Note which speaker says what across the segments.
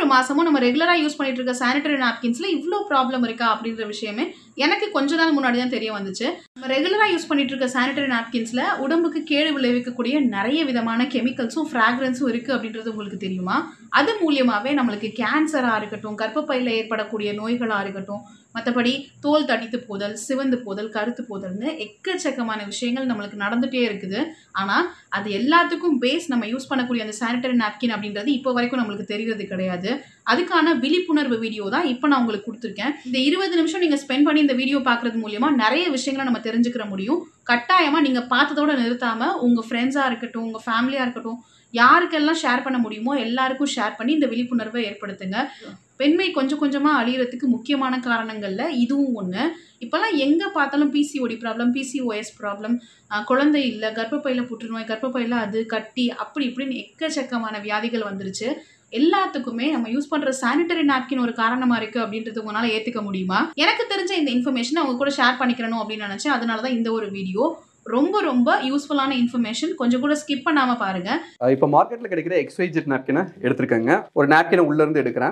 Speaker 1: மாசமும் நம்ம ரெகுலரா யூஸ் பண்ணிட்டு இருக்க சானிட்டரி நாப்கின்ஸ்ல இவ்ளோ ப்ராப்ளம் இருக்கா அப்படின்ற விஷயமே எனக்கு கொஞ்ச நாள் முன்னாடி தான் தெரிய வந்துச்சு நம்ம ரெகுலரா யூஸ் பண்ணிட்டு இருக்க சானிட்டரி நாப்கின்ஸ்ல உடம்புக்கு கேடு விளைவிக்கக்கூடிய நிறைய விதமான கெமிக்கல்ஸும் ஃப்ராக்ரன்ஸும் இருக்கு அப்படின்றது உங்களுக்கு தெரியுமா அது மூலியமாவே நம்மளுக்கு கேன்சரா இருக்கட்டும் கர்ப்பப்பையில ஏற்படக்கூடிய நோய்களா இருக்கட்டும் மற்றபடி தோல் தடித்து போதல் சிவந்து போதல் கருத்து போதல்னு எக்கச்சக்கமான விஷயங்கள் நம்மளுக்கு நடந்துட்டே இருக்குது ஆனால் அது எல்லாத்துக்கும் பேஸ் நம்ம யூஸ் பண்ணக்கூடிய அந்த சானிட்டரி நாப்கின் அப்படின்றது இப்போ வரைக்கும் நம்மளுக்கு தெரியறது கிடையாது அதுக்கான விழிப்புணர்வு வீடியோ தான் இப்போ நான் உங்களுக்கு கொடுத்துருக்கேன் இந்த இருபது நிமிஷம் நீங்கள் ஸ்பெண்ட் பண்ணி இந்த வீடியோ பார்க்கறது மூலியமா நிறைய விஷயங்களை நம்ம தெரிஞ்சுக்கிற முடியும் கட்டாயமாக நீங்கள் பார்த்ததோட நிறுத்தாமல் உங்கள் ஃப்ரெண்ட்ஸாக இருக்கட்டும் உங்கள் ஃபேமிலியாக இருக்கட்டும் யாருக்கெல்லாம் ஷேர் பண்ண முடியுமோ எல்லாருக்கும் ஷேர் பண்ணி இந்த விழிப்புணர்வை ஏற்படுத்துங்க பெண்மை கொஞ்சம் கொஞ்சமாக அழியறதுக்கு முக்கியமான காரணங்கள்ல இதுவும் ஒன்று இப்போல்லாம் எங்கே பார்த்தாலும் பிசிஓடி ப்ராப்ளம் பிசிஓஎஸ் ப்ராப்ளம் குழந்தை இல்லை கர்ப்பப்பையில் புற்றுநோய் கர்ப்பப்பையில் அது கட்டி அப்படி இப்படின்னு எக்கச்சக்கமான வியாதிகள் வந்துருச்சு எல்லாத்துக்குமே நம்ம யூஸ் பண்ற சானிட்டரி நாப்கின் ஒரு காரணமா இருக்கு அப்படின்றது உங்களால ஏத்துக்க முடியுமா எனக்கு தெரிஞ்ச இந்த இன்ஃபர்மேஷன் அவங்க கூட ஷேர் பண்ணிக்கிறணும் அப்படின்னு நினைச்சேன் அதனால தான் இந்த ஒரு வீடியோ ரொம்ப ரொம்ப யூஸ்ஃபுல்லான இன்ஃபர்மேஷன் கொஞ்சம் கூட ஸ்கிப் பண்ணாம பாருங்க
Speaker 2: இப்போ மார்க்கெட்டில் கிடைக்கிற எக்ஸ்வைஜெட் நாப்கினை எடுத்துருக்கேங்க ஒரு நாப்கினை உள்ளேருந்து எடுக்கிறேன்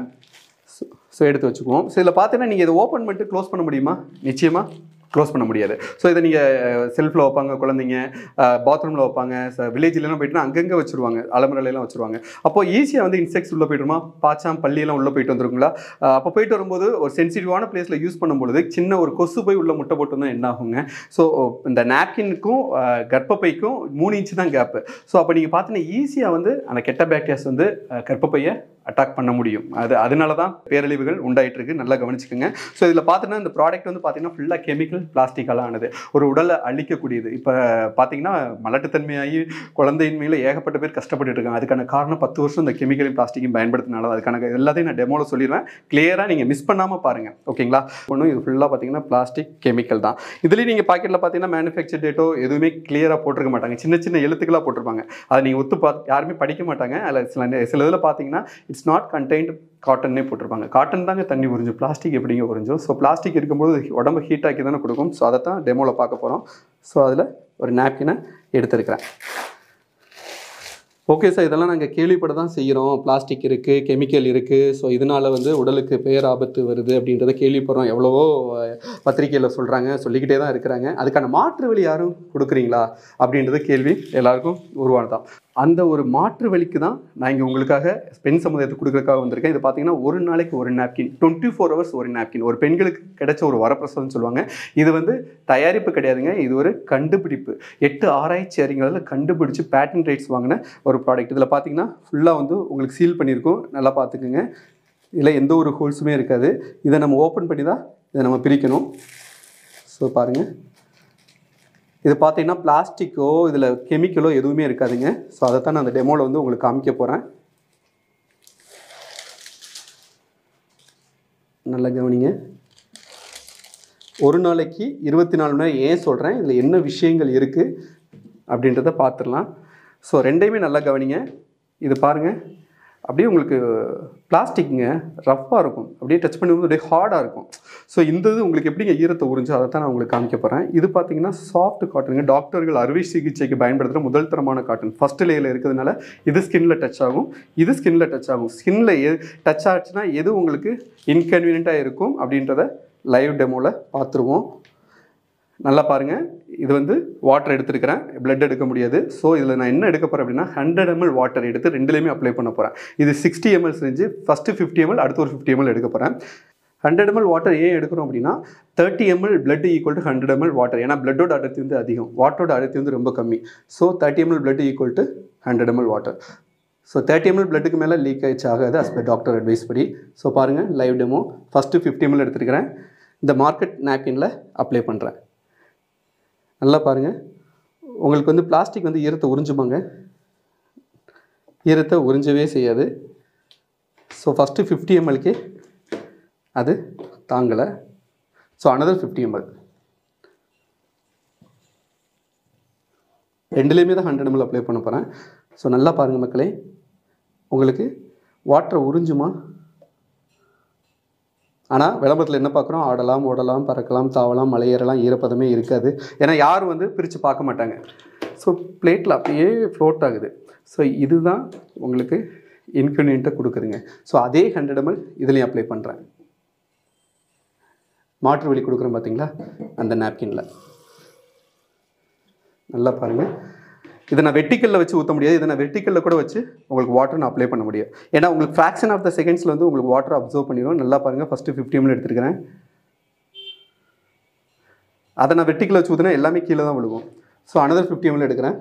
Speaker 2: ஸோ எடுத்து வச்சுக்குவோம் ஸோ இதில் பார்த்தீங்கன்னா நீங்கள் இதை ஓப்பன் பண்ணிட்டு க்ளோஸ் பண்ண முடியுமா நிச்சயமாக க்ளோஸ் பண்ண முடியாது ஸோ இதை நீங்கள் செல்ஃபில் வைப்பாங்க குழந்தைங்க பாத்ரூமில் வைப்பாங்க வில்லேஜ்லாம் போயிட்டுனா அங்கங்கே வச்சுருவாங்க அலமரலையெல்லாம் வச்சுருவாங்க அப்போ ஈஸியாக வந்து இன்செக்ட்ஸ் உள்ளே போய்ட்டுமா பாச்சாம் பள்ளியெல்லாம் உள்ளே போயிட்டு வந்துருங்களா அப்போ போயிட்டு வரும்போது ஒரு சென்சிட்டிவான பிளேஸில் யூஸ் பண்ணும்பொழுது சின்ன ஒரு கொசு போய் உள்ள முட்டை போட்டு தான் என்ன ஆகுங்க ஸோ இந்த நாப்கினுக்கும் கர்ப்பப்பைக்கும் மூணு இன்ச்சு தான் கேப்பு ஸோ அப்போ நீங்கள் பார்த்தீங்கன்னா ஈஸியாக வந்து அந்த கெட்ட பேக்டீரியாஸ் வந்து அஹ், கர்ப்பப்பையை அட்டாக் பண்ண முடியும் அது அதனால தான் பேரழிவுகள் உண்டாயிட்டு இருக்கு நல்லா கவனிச்சுக்கோங்க ஸோ இதில் பார்த்தீங்கன்னா இந்த ப்ராடக்ட் வந்து பார்த்தீங்கன்னா ஃபுல்லாக கெமிக்கல் பிளாஸ்டிக்கால் ஆனது ஒரு உடலை அழிக்கக்கூடியது இப்போ பார்த்தீங்கன்னா மலட்டுத்தன்மையாகி குழந்தையின்மையில் ஏகப்பட்ட பேர் கஷ்டப்பட்டுட்டு இருக்காங்க அதுக்கான காரணம் பத்து வருஷம் இந்த கெமிக்கலையும் பிளாஸ்டிக்கையும் பயன்படுத்தினால தான். அதுக்கான எல்லாத்தையும் நான் டெமோவில் சொல்லிடுவேன் கிளியராக நீங்கள் மிஸ் பண்ணாமல் பாருங்கள் ஓகேங்களா ஒன்றும் இது ஃபுல்லாக பார்த்தீங்கன்னா பிளாஸ்டிக் கெமிக்கல் தான் இதுலேயும் நீங்கள் பாக்கெட்டில் பார்த்தீங்கன்னா மேனுஃபேக்சர் டேட்டோ எதுவுமே கிளியராக போட்டிருக்க மாட்டாங்க சின்ன சின்ன எழுத்துக்களாக போட்டிருப்பாங்க அதை நீங்கள் ஒத்து பார்த்து யாருமே படிக்க மாட்டாங்க அதில் சில நே- சில இதில் பார்த்தீங்கன்னா இட்ஸ் நாட் கண்டெய்ன்ட் காட்டன்னே போட்டிருப்பாங்க காட்டன் தாங்க தண்ணி உறிஞ்சும் பிளாஸ்டிக் எப்படிங்க உறிஞ்சும் ஸோ பிளாஸ்டிக் இருக்கும்போது உடம்பு ஹீட் ஆக்கி தானே கொடுக்கும் ஸோ அதை தான் டெமோவில் பார்க்க போகிறோம் ஸோ அதில் ஒரு நாப்கினை எடுத்திருக்கிறேன் ஓகே சார் இதெல்லாம் நாங்கள் கேள்விப்பட தான் செய்கிறோம் பிளாஸ்டிக் இருக்குது கெமிக்கல் இருக்குது ஸோ இதனால் வந்து உடலுக்கு பேராபத்து வருது அப்படின்றத கேள்விப்படுறோம் எவ்வளவோ பத்திரிக்கையில் சொல்கிறாங்க சொல்லிக்கிட்டே தான் இருக்கிறாங்க அதுக்கான மாற்று வழி யாரும் கொடுக்குறீங்களா அப்படின்றது கேள்வி எல்லாருக்கும் உருவானதான் அந்த ஒரு மாற்று வழிக்கு தான் நான் இங்கே உங்களுக்காக பெண் சமுதாயத்துக்கு கொடுக்குறதுக்காக வந்திருக்கேன் இது பார்த்தீங்கன்னா ஒரு நாளைக்கு ஒரு நாப்கின் டுவெண்ட்டி ஃபோர் ஹவர்ஸ் ஒரு நாப்கின் ஒரு பெண்களுக்கு கிடைச்ச ஒரு வரப்பிரசாதம்னு சொல்லுவாங்க இது வந்து தயாரிப்பு கிடையாதுங்க இது ஒரு கண்டுபிடிப்பு எட்டு ஆராய்ச்சி அறிஞர்கள் கண்டுபிடிச்சு பேட்டன் ரைட்ஸ் வாங்கின ஒரு ப்ராடக்ட் இதில் பார்த்தீங்கன்னா ஃபுல்லாக வந்து உங்களுக்கு சீல் பண்ணியிருக்கோம் நல்லா பார்த்துக்குங்க இதில் எந்த ஒரு ஹோல்ஸுமே இருக்காது இதை நம்ம ஓப்பன் பண்ணி தான் இதை நம்ம பிரிக்கணும் ஸோ பாருங்கள் இது பார்த்தீங்கன்னா பிளாஸ்டிக்கோ இதில் கெமிக்கலோ எதுவுமே இருக்காதுங்க ஸோ அதை தான் நான் அந்த டெமோவில் வந்து உங்களுக்கு காமிக்க போகிறேன் நல்லா கவனிங்க ஒரு நாளைக்கு இருபத்தி நாலு மணி நேரம் ஏன் சொல்கிறேன் இதில் என்ன விஷயங்கள் இருக்குது அப்படின்றத பார்த்துடலாம் ஸோ ரெண்டையுமே நல்லா கவனிங்க இது பாருங்கள் அப்படியே உங்களுக்கு பிளாஸ்டிக்ங்க ரஃப்பாக இருக்கும் அப்படியே டச் பண்ணும்போது அப்படியே ஹார்டாக இருக்கும் ஸோ இந்த இது உங்களுக்கு எப்படிங்க ஈரத்தை உறிஞ்சு அதை தான் நான் உங்களுக்கு காமிக்க போகிறேன் இது பார்த்தீங்கன்னா சாஃப்ட் காட்டனுங்க டாக்டர்கள் அறுவை சிகிச்சைக்கு பயன்படுத்துகிற முதல் தரமான காட்டன் ஃபர்ஸ்ட் லேயரில் இருக்கிறதுனால இது ஸ்கின்ல டச் ஆகும் இது ஸ்கின்ல டச் ஆகும் ஸ்கின்ல எ டச் ஆச்சுன்னா எது உங்களுக்கு இன்கன்வீனியண்ட்டாக இருக்கும் அப்படின்றத லைவ் டெமோவில் பார்த்துருவோம் நல்லா பாருங்கள் இது வந்து வாட்டர் எடுத்துருக்கிறேன் blood எடுக்க முடியாது ஸோ இதில் நான் என்ன எடுக்க போகிறேன் அப்படின்னா ஹண்ட்ரட் ml வாட்டர் எடுத்து ரெண்டுலேயுமே அப்ளை பண்ண போகிறேன் இது சிக்ஸ்டி எம்எல் செஞ்சு ஃபஸ்ட்டு ஃபிஃப்டி எம்எல் அடுத்து ஒரு ஃபிஃப்டி எம்எல் எடுக்க போகிறேன் ஹண்ட்ரட் ml வாட்டர் ஏன் எடுக்கிறோம் அப்படின்னா thirty ml blood equal to hundred ml water ஏன்னா பிளட்டோட அடர்த்தி வந்து அதிகம் வாட்டரோட அடர்த்தி வந்து ரொம்ப கம்மி so thirty ml blood equal to hundred ml water so thirty ml பிளட்டுக்கு மேலே லீக் ஆயிடுச்சு ஆகாது அஸ் பர் டாக்டர் அட்வைஸ் படி ஸோ பாருங்கள் live demo first fifty ml எடுத்துருக்கிறேன் இந்த மார்க்கெட் நாப்கினில் அப்ளை பண்ணுறேன் நல்லா பாருங்கள் உங்களுக்கு வந்து பிளாஸ்டிக் வந்து ஈரத்தை உறிஞ்சுமாங்க ஈரத்தை உறிஞ்சவே செய்யாது ஸோ ஃபஸ்ட்டு ஃபிஃப்டி எம்எல்கே அது தாங்கலை ஸோ அனதர் ஃபிஃப்டி எம்எல் ரெண்டுலேயுமே தான் ஹண்ட்ரட் எம்எல் அப்ளை பண்ண போகிறேன் ஸோ நல்லா பாருங்கள் மக்களே உங்களுக்கு வாட்டரை உறிஞ்சுமா ஆனால் விளம்பரத்தில் என்ன பார்க்குறோம் ஆடலாம் ஓடலாம் பறக்கலாம் தாவலாம் மலையேறலாம் ஈரப்பதமே இருக்காது ஏன்னா யாரும் வந்து பிரித்து பார்க்க மாட்டாங்க ஸோ பிளேட்டில் அப்படியே ஃப்ளோட் ஆகுது ஸோ இதுதான் உங்களுக்கு இன்கன்வீனியண்ட்டை கொடுக்குதுங்க ஸோ அதே ஹண்ட்ரட் எம்எல் இதுலேயும் அப்ளை பண்ணுறேன் மாற்று வழி கொடுக்குறேன் பார்த்தீங்களா அந்த நாப்கினில் நல்லா பாருங்கள் இதை நான் வெட்டிக்கல்ல வச்சு ஊற்ற முடியாது இதை நான் வெட்டிக்கல்ல கூட வச்சு உங்களுக்கு வாட்டர் நான் அப்ளை பண்ண முடியும் ஏன்னா உங்களுக்கு ஃப்ராக்ஷன் ஆஃப் த செகண்ட்ஸில் வந்து உங்களுக்கு வாட்டர் அப்சர்வ் பண்ணிடும் நல்லா பாருங்கள் ஃபஸ்ட்டு ஃபிஃப்டி எம்எல் எடுத்துருக்கிறேன் அதை நான் வெட்டிக்கல்ல வச்சு ஊற்றினா எல்லாமே கீழே தான் விழுகும் ஸோ அனதர் ஃபிஃப்டி எம்எல் எடுக்கிறேன்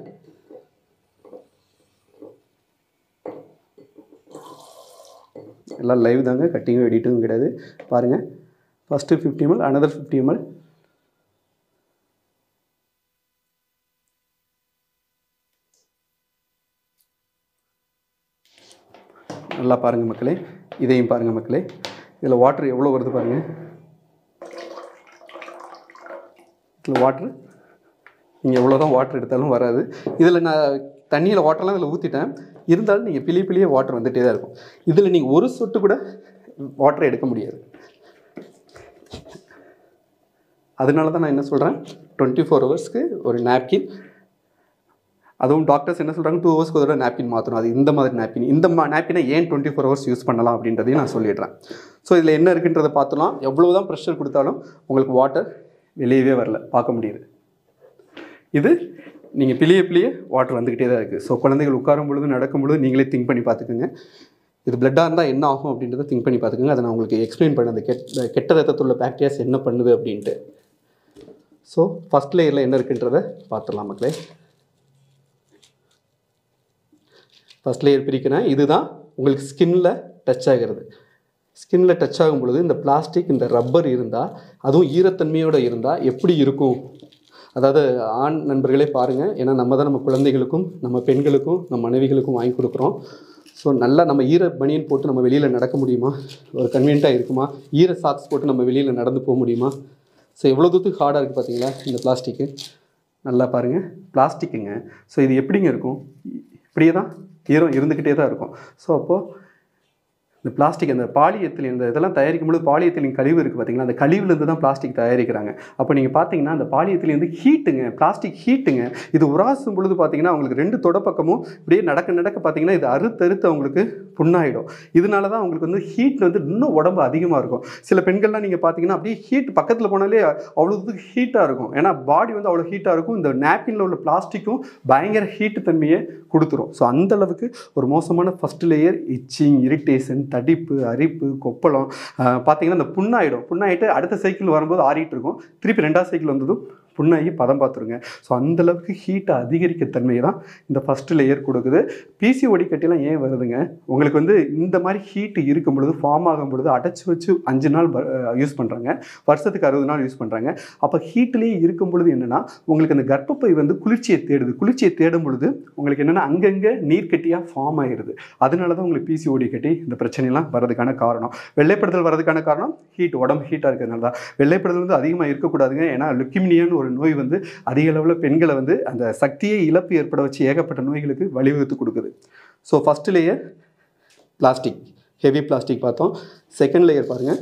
Speaker 2: எல்லாம் லைவ் தாங்க கட்டிங்கும் எடிட்டும் கிடையாது பாருங்கள் first fifty ml another fifty ml நல்லா பாருங்கள் மக்களே இதையும் பாருங்கள் மக்களே இதில் வாட்டர் எவ்வளோ வருது பாருங்கள் இதில் வாட்ரு நீங்கள் எவ்வளோ தான் வாட்டர் எடுத்தாலும் வராது இதில் நான் தண்ணியில் வாட்டர்லாம் இதில் ஊற்றிட்டேன் இருந்தாலும் நீங்கள் பிளி பிளியே வாட்டர் வந்துகிட்டே தான் இருக்கும் இதில் நீங்கள் ஒரு சொட்டு கூட வாட்டரை எடுக்க முடியாது அதனால தான் நான் என்ன சொல்கிறேன் டுவெண்ட்டி ஃபோர் ஹவர்ஸ்க்கு ஒரு நாப்கின் அதுவும் டாக்டர்ஸ் என்ன சொல்கிறாங்க டூ ஹவர்ஸ்க்கு ஒரு நாப்கின் மாற்றணும் அது இந்த மாதிரி நாப்கின் இந்த மா நாப்கினை ஏன் டுவெண்ட்டி ஃபோர் ஹவர்ஸ் யூஸ் பண்ணலாம் அப்படின்றதையும் நான் சொல்லிடுறேன் ஸோ இதில் என்ன இருக்குன்றதை பார்த்தலாம் எவ்வளோ தான் ப்ரெஷர் கொடுத்தாலும் உங்களுக்கு வாட்டர் வெளியவே வரல பார்க்க முடியுது இது நீங்கள் பிளிய பிளிய வாட்டர் வந்துக்கிட்டே தான் இருக்குது ஸோ குழந்தைகள் உட்காரும் பொழுது நடக்கும் பொழுது நீங்களே திங்க் பண்ணி பார்த்துக்குங்க இது பிளட்டாக இருந்தால் என்ன ஆகும் அப்படின்றத திங்க் பண்ணி பார்த்துக்கோங்க அதை நான் உங்களுக்கு எக்ஸ்பிளைன் பண்ணேன் அந்த கெட்ட கெட்ட ரத்தத்துள்ள பாக்டீரியாஸ் என்ன பண்ணுது அப்படின்ட்டு ஸோ ஃபஸ்ட் லேயரில் என்ன இருக்குன்றதை பார்த்துடலாம் மக்களே ஃபஸ்ட் லேயர் பிரிக்கிறேன் இதுதான் உங்களுக்கு ஸ்கின்ல டச் ஆகிறது ஸ்கின்ல டச் ஆகும் பொழுது இந்த பிளாஸ்டிக் இந்த ரப்பர் இருந்தால் அதுவும் ஈரத்தன்மையோடு இருந்தால் எப்படி இருக்கும் அதாவது ஆண் நண்பர்களே பாருங்கள் ஏன்னா நம்ம தான் நம்ம குழந்தைகளுக்கும் நம்ம பெண்களுக்கும் நம்ம மனைவிகளுக்கும் வாங்கி கொடுக்குறோம் ஸோ நல்லா நம்ம ஈர பனியன் போட்டு நம்ம வெளியில் நடக்க முடியுமா ஒரு கன்வீனியண்ட்டாக இருக்குமா ஈர சாக்ஸ் போட்டு நம்ம வெளியில் நடந்து போக முடியுமா ஸோ எவ்வளோ தூரத்துக்கு ஹார்டாக இருக்குது பார்த்தீங்களா இந்த பிளாஸ்டிக்கு நல்லா பாருங்கள் பிளாஸ்டிக்குங்க ஸோ இது எப்படிங்க இருக்கும் இப்படியே தான் ஈரம் இருந்துக்கிட்டே தான் இருக்கும் ஸோ அப்போது இந்த பிளாஸ்டிக் அந்த பாலியத்தில் இந்த இதெல்லாம் தயாரிக்கும் பொழுது பாலியத்திலின் கழிவு இருக்குது பார்த்தீங்களா அந்த கழிவுலேருந்து தான் பிளாஸ்டிக் தயாரிக்கிறாங்க அப்போ நீங்கள் பார்த்தீங்கன்னா அந்த பாலியத்திலேருந்து ஹீட்டுங்க பிளாஸ்டிக் ஹீட்டுங்க இது உராசும் பொழுது பார்த்தீங்கன்னா அவங்களுக்கு ரெண்டு தொடப்பக்கமும் இப்படியே நடக்க நடக்க பார்த்தீங்கன்னா இது அறுத்தறுத்து அவங்களுக்கு புண்ணாயிடும் இதனால தான் அவங்களுக்கு வந்து ஹீட் வந்து இன்னும் உடம்பு அதிகமாக இருக்கும் சில பெண்கள்லாம் நீங்கள் பார்த்தீங்கன்னா அப்படியே ஹீட் பக்கத்தில் போனாலே அவ்வளோ ஹீட்டாக இருக்கும் ஏன்னா பாடி வந்து அவ்வளோ ஹீட்டாக இருக்கும் இந்த நாப்கினில் உள்ள பிளாஸ்டிக்கும் பயங்கர ஹீட்டு தன்மையை கொடுத்துரும் ஸோ அந்த அளவுக்கு ஒரு மோசமான ஃபர்ஸ்ட் லேயர் இச்சிங் இரிட்டேஷன் தடிப்பு அரிப்பு கொப்பளம் ஆஹ் பார்த்தீங்கன்னா இந்த புண்ணாயிடும் புண்ணாயிட்டு அடுத்த சைக்கிள் வரும்போது ஆறிட்டு இருக்கும் திருப்பி ரெண்டாவது சைக்கிள் வந்ததும் புண்ணாகி பதம் பார்த்துருங்க ஸோ அந்தளவுக்கு ஹீட்டை அதிகரிக்க தன்மையை தான் இந்த ஃபஸ்ட் லேயர் கொடுக்குது பிசிஓடி கட்டிலாம் ஏன் வருதுங்க உங்களுக்கு வந்து இந்த மாதிரி ஹீட்டு இருக்கும் பொழுது ஃபார்ம் ஆகும் பொழுது அடைச்சி வச்சு அஞ்சு நாள் யூஸ் பண்ணுறாங்க வருஷத்துக்கு அறுபது நாள் யூஸ் பண்ணுறாங்க அப்போ ஹீட்லேயே இருக்கும் பொழுது என்னென்னா உங்களுக்கு அந்த கர்ப்பப்பை வந்து குளிர்ச்சியை தேடுது குளிர்ச்சியை தேடும் பொழுது உங்களுக்கு என்னென்னா அங்கங்கே நீர் கட்டியாக ஃபார்ம் ஆகிடுது அதனால தான் உங்களுக்கு பிசிஓடி கட்டி இந்த பிரச்சனைலாம் வர்றதுக்கான காரணம் வெள்ளைப்படுதல் வர்றதுக்கான காரணம் ஹீட் உடம்பு ஹீட்டாக இருக்கிறதுனால தான் வெள்ளைப்படுதல் வந்து அதிகமாக இருக்கக்கூடாதுங்க ஏன்னா லுக்கிமினியான்னு ஒரு நோய் வந்து அதிக அளவில் பெண்களை வந்து அந்த சக்தியை இழப்பு ஏற்பட வச்சு ஏகப்பட்ட நோய்களுக்கு வழிவகுத்து கொடுக்குது so first layer plastic heavy plastic பார்த்தோம் செகண்ட் லேயர் பாருங்கள்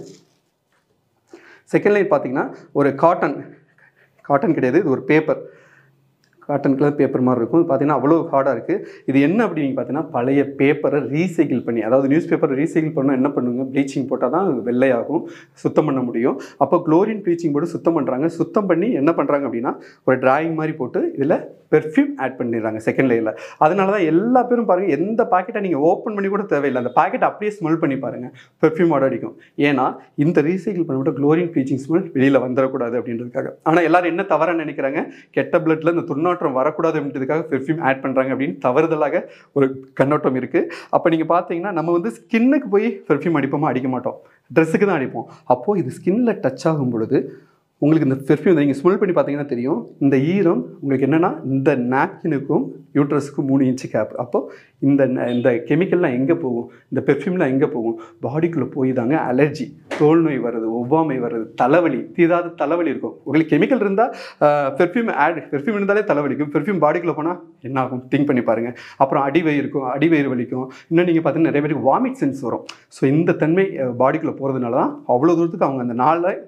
Speaker 2: செகண்ட் லேயர் பார்த்தீங்கன்னா ஒரு காட்டன் காட்டன் கிடையாது இது ஒரு பேப்பர் காட்டன் கலர் பேப்பர் மாதிரி இருக்கும் இது பார்த்தீங்கன்னா அவ்வளோ ஹார்டாக இருக்குது இது என்ன அப்படின்னு பார்த்தீங்கன்னா பழைய பேப்பரை ரீசைக்கிள் பண்ணி அதாவது நியூஸ் பேப்பரை ரீசைக்கிள் பண்ணால் என்ன பண்ணுங்க ப்ளீச்சிங் போட்டால் தான் வெள்ளையாகும் சுத்தம் பண்ண முடியும் அப்போ குளோரின் ப்ளீச்சிங் போட்டு சுத்தம் பண்ணுறாங்க சுத்தம் பண்ணி என்ன பண்ணுறாங்க அப்படின்னா ஒரு டிராயிங் மாதிரி போட்டு இதில் பெர்ஃப்யூம் ஆட் பண்ணிடுறாங்க செகண்ட் லேயரில் அதனால தான் எல்லா பேரும் பாருங்கள் எந்த பாக்கெட்டை நீங்கள் ஓப்பன் பண்ணி கூட தேவையில்லை அந்த பாக்கெட் அப்படியே ஸ்மெல் பண்ணி பாருங்கள் பெர்ஃப்யூமோட அடிக்கும் ஏன்னா இந்த ரீசைக்கிள் பண்ணப்பட்ட குளோரின் ப்ளீச்சிங் ஸ்மெல் வெளியில் வந்துடக்கூடாது அப்படின்றதுக்காக ஆனால் எல்லாரும் என்ன தவறாக நினைக்கிறாங்க கெட்ட பிளட்ல இந்த துர்நாற்றம் வரக்கூடாது அப்படின்றதுக்காக பெர்ஃப்யூம் ஆட் பண்ணுறாங்க அப்படின்னு தவறுதலாக ஒரு கண்ணோட்டம் இருக்குது அப்போ நீங்கள் பார்த்தீங்கன்னா நம்ம வந்து ஸ்கின்னுக்கு போய் பெர்ஃப்யூம் அடிப்போமா அடிக்க மாட்டோம் ட்ரெஸ்ஸுக்கு தான் அடிப்போம் அப்போது இது ஸ்கின்ல டச் ஆகும் பொழுது உங்களுக்கு இந்த பெர்ஃப்யூம் நீங்கள் ஸ்மெல் பண்ணி பார்த்தீங்கன்னா தெரியும் இந்த ஈரம் உங்களுக்கு என்னென்னா இந்த நாப்கினுக்கும் யூட்ரஸுக்கும் மூணு இன்ச்சு கேப் அப்போது இந்த ந- இந்த கெமிக்கல்லாம் எங்கே போகும் இந்த பெர்ஃப்யூம்லாம் எங்கே போகும் பாடிக்குள்ளே போய் தாங்க அலர்ஜி தோல் நோய் வருது ஒவ்வாமை வருது தலைவலி தீராத தலைவலி இருக்கும் உங்களுக்கு கெமிக்கல் இருந்தால் பெர்ஃப்யூம் ஆட் பெர்ஃப்யூம் இருந்தாலே தலைவலிக்கும் பெர்ஃப்யூம் பாடிக்குள்ளே போனால் என்ன ஆகும் திங்க் பண்ணி பாருங்கள் அப்புறம் அடிவயிறு இருக்கும் அடிவயிறு வலிக்கும் இன்னும் நீங்கள் பார்த்தீங்கன்னா நிறைய பேருக்கு வாமிட் சென்ஸ் வரும் ஸோ இந்த தன்மை பாடிக்குள்ளே போகிறதுனால தான் அவ்வளோ தூரத்துக்கு அவங்க அந்த நாளை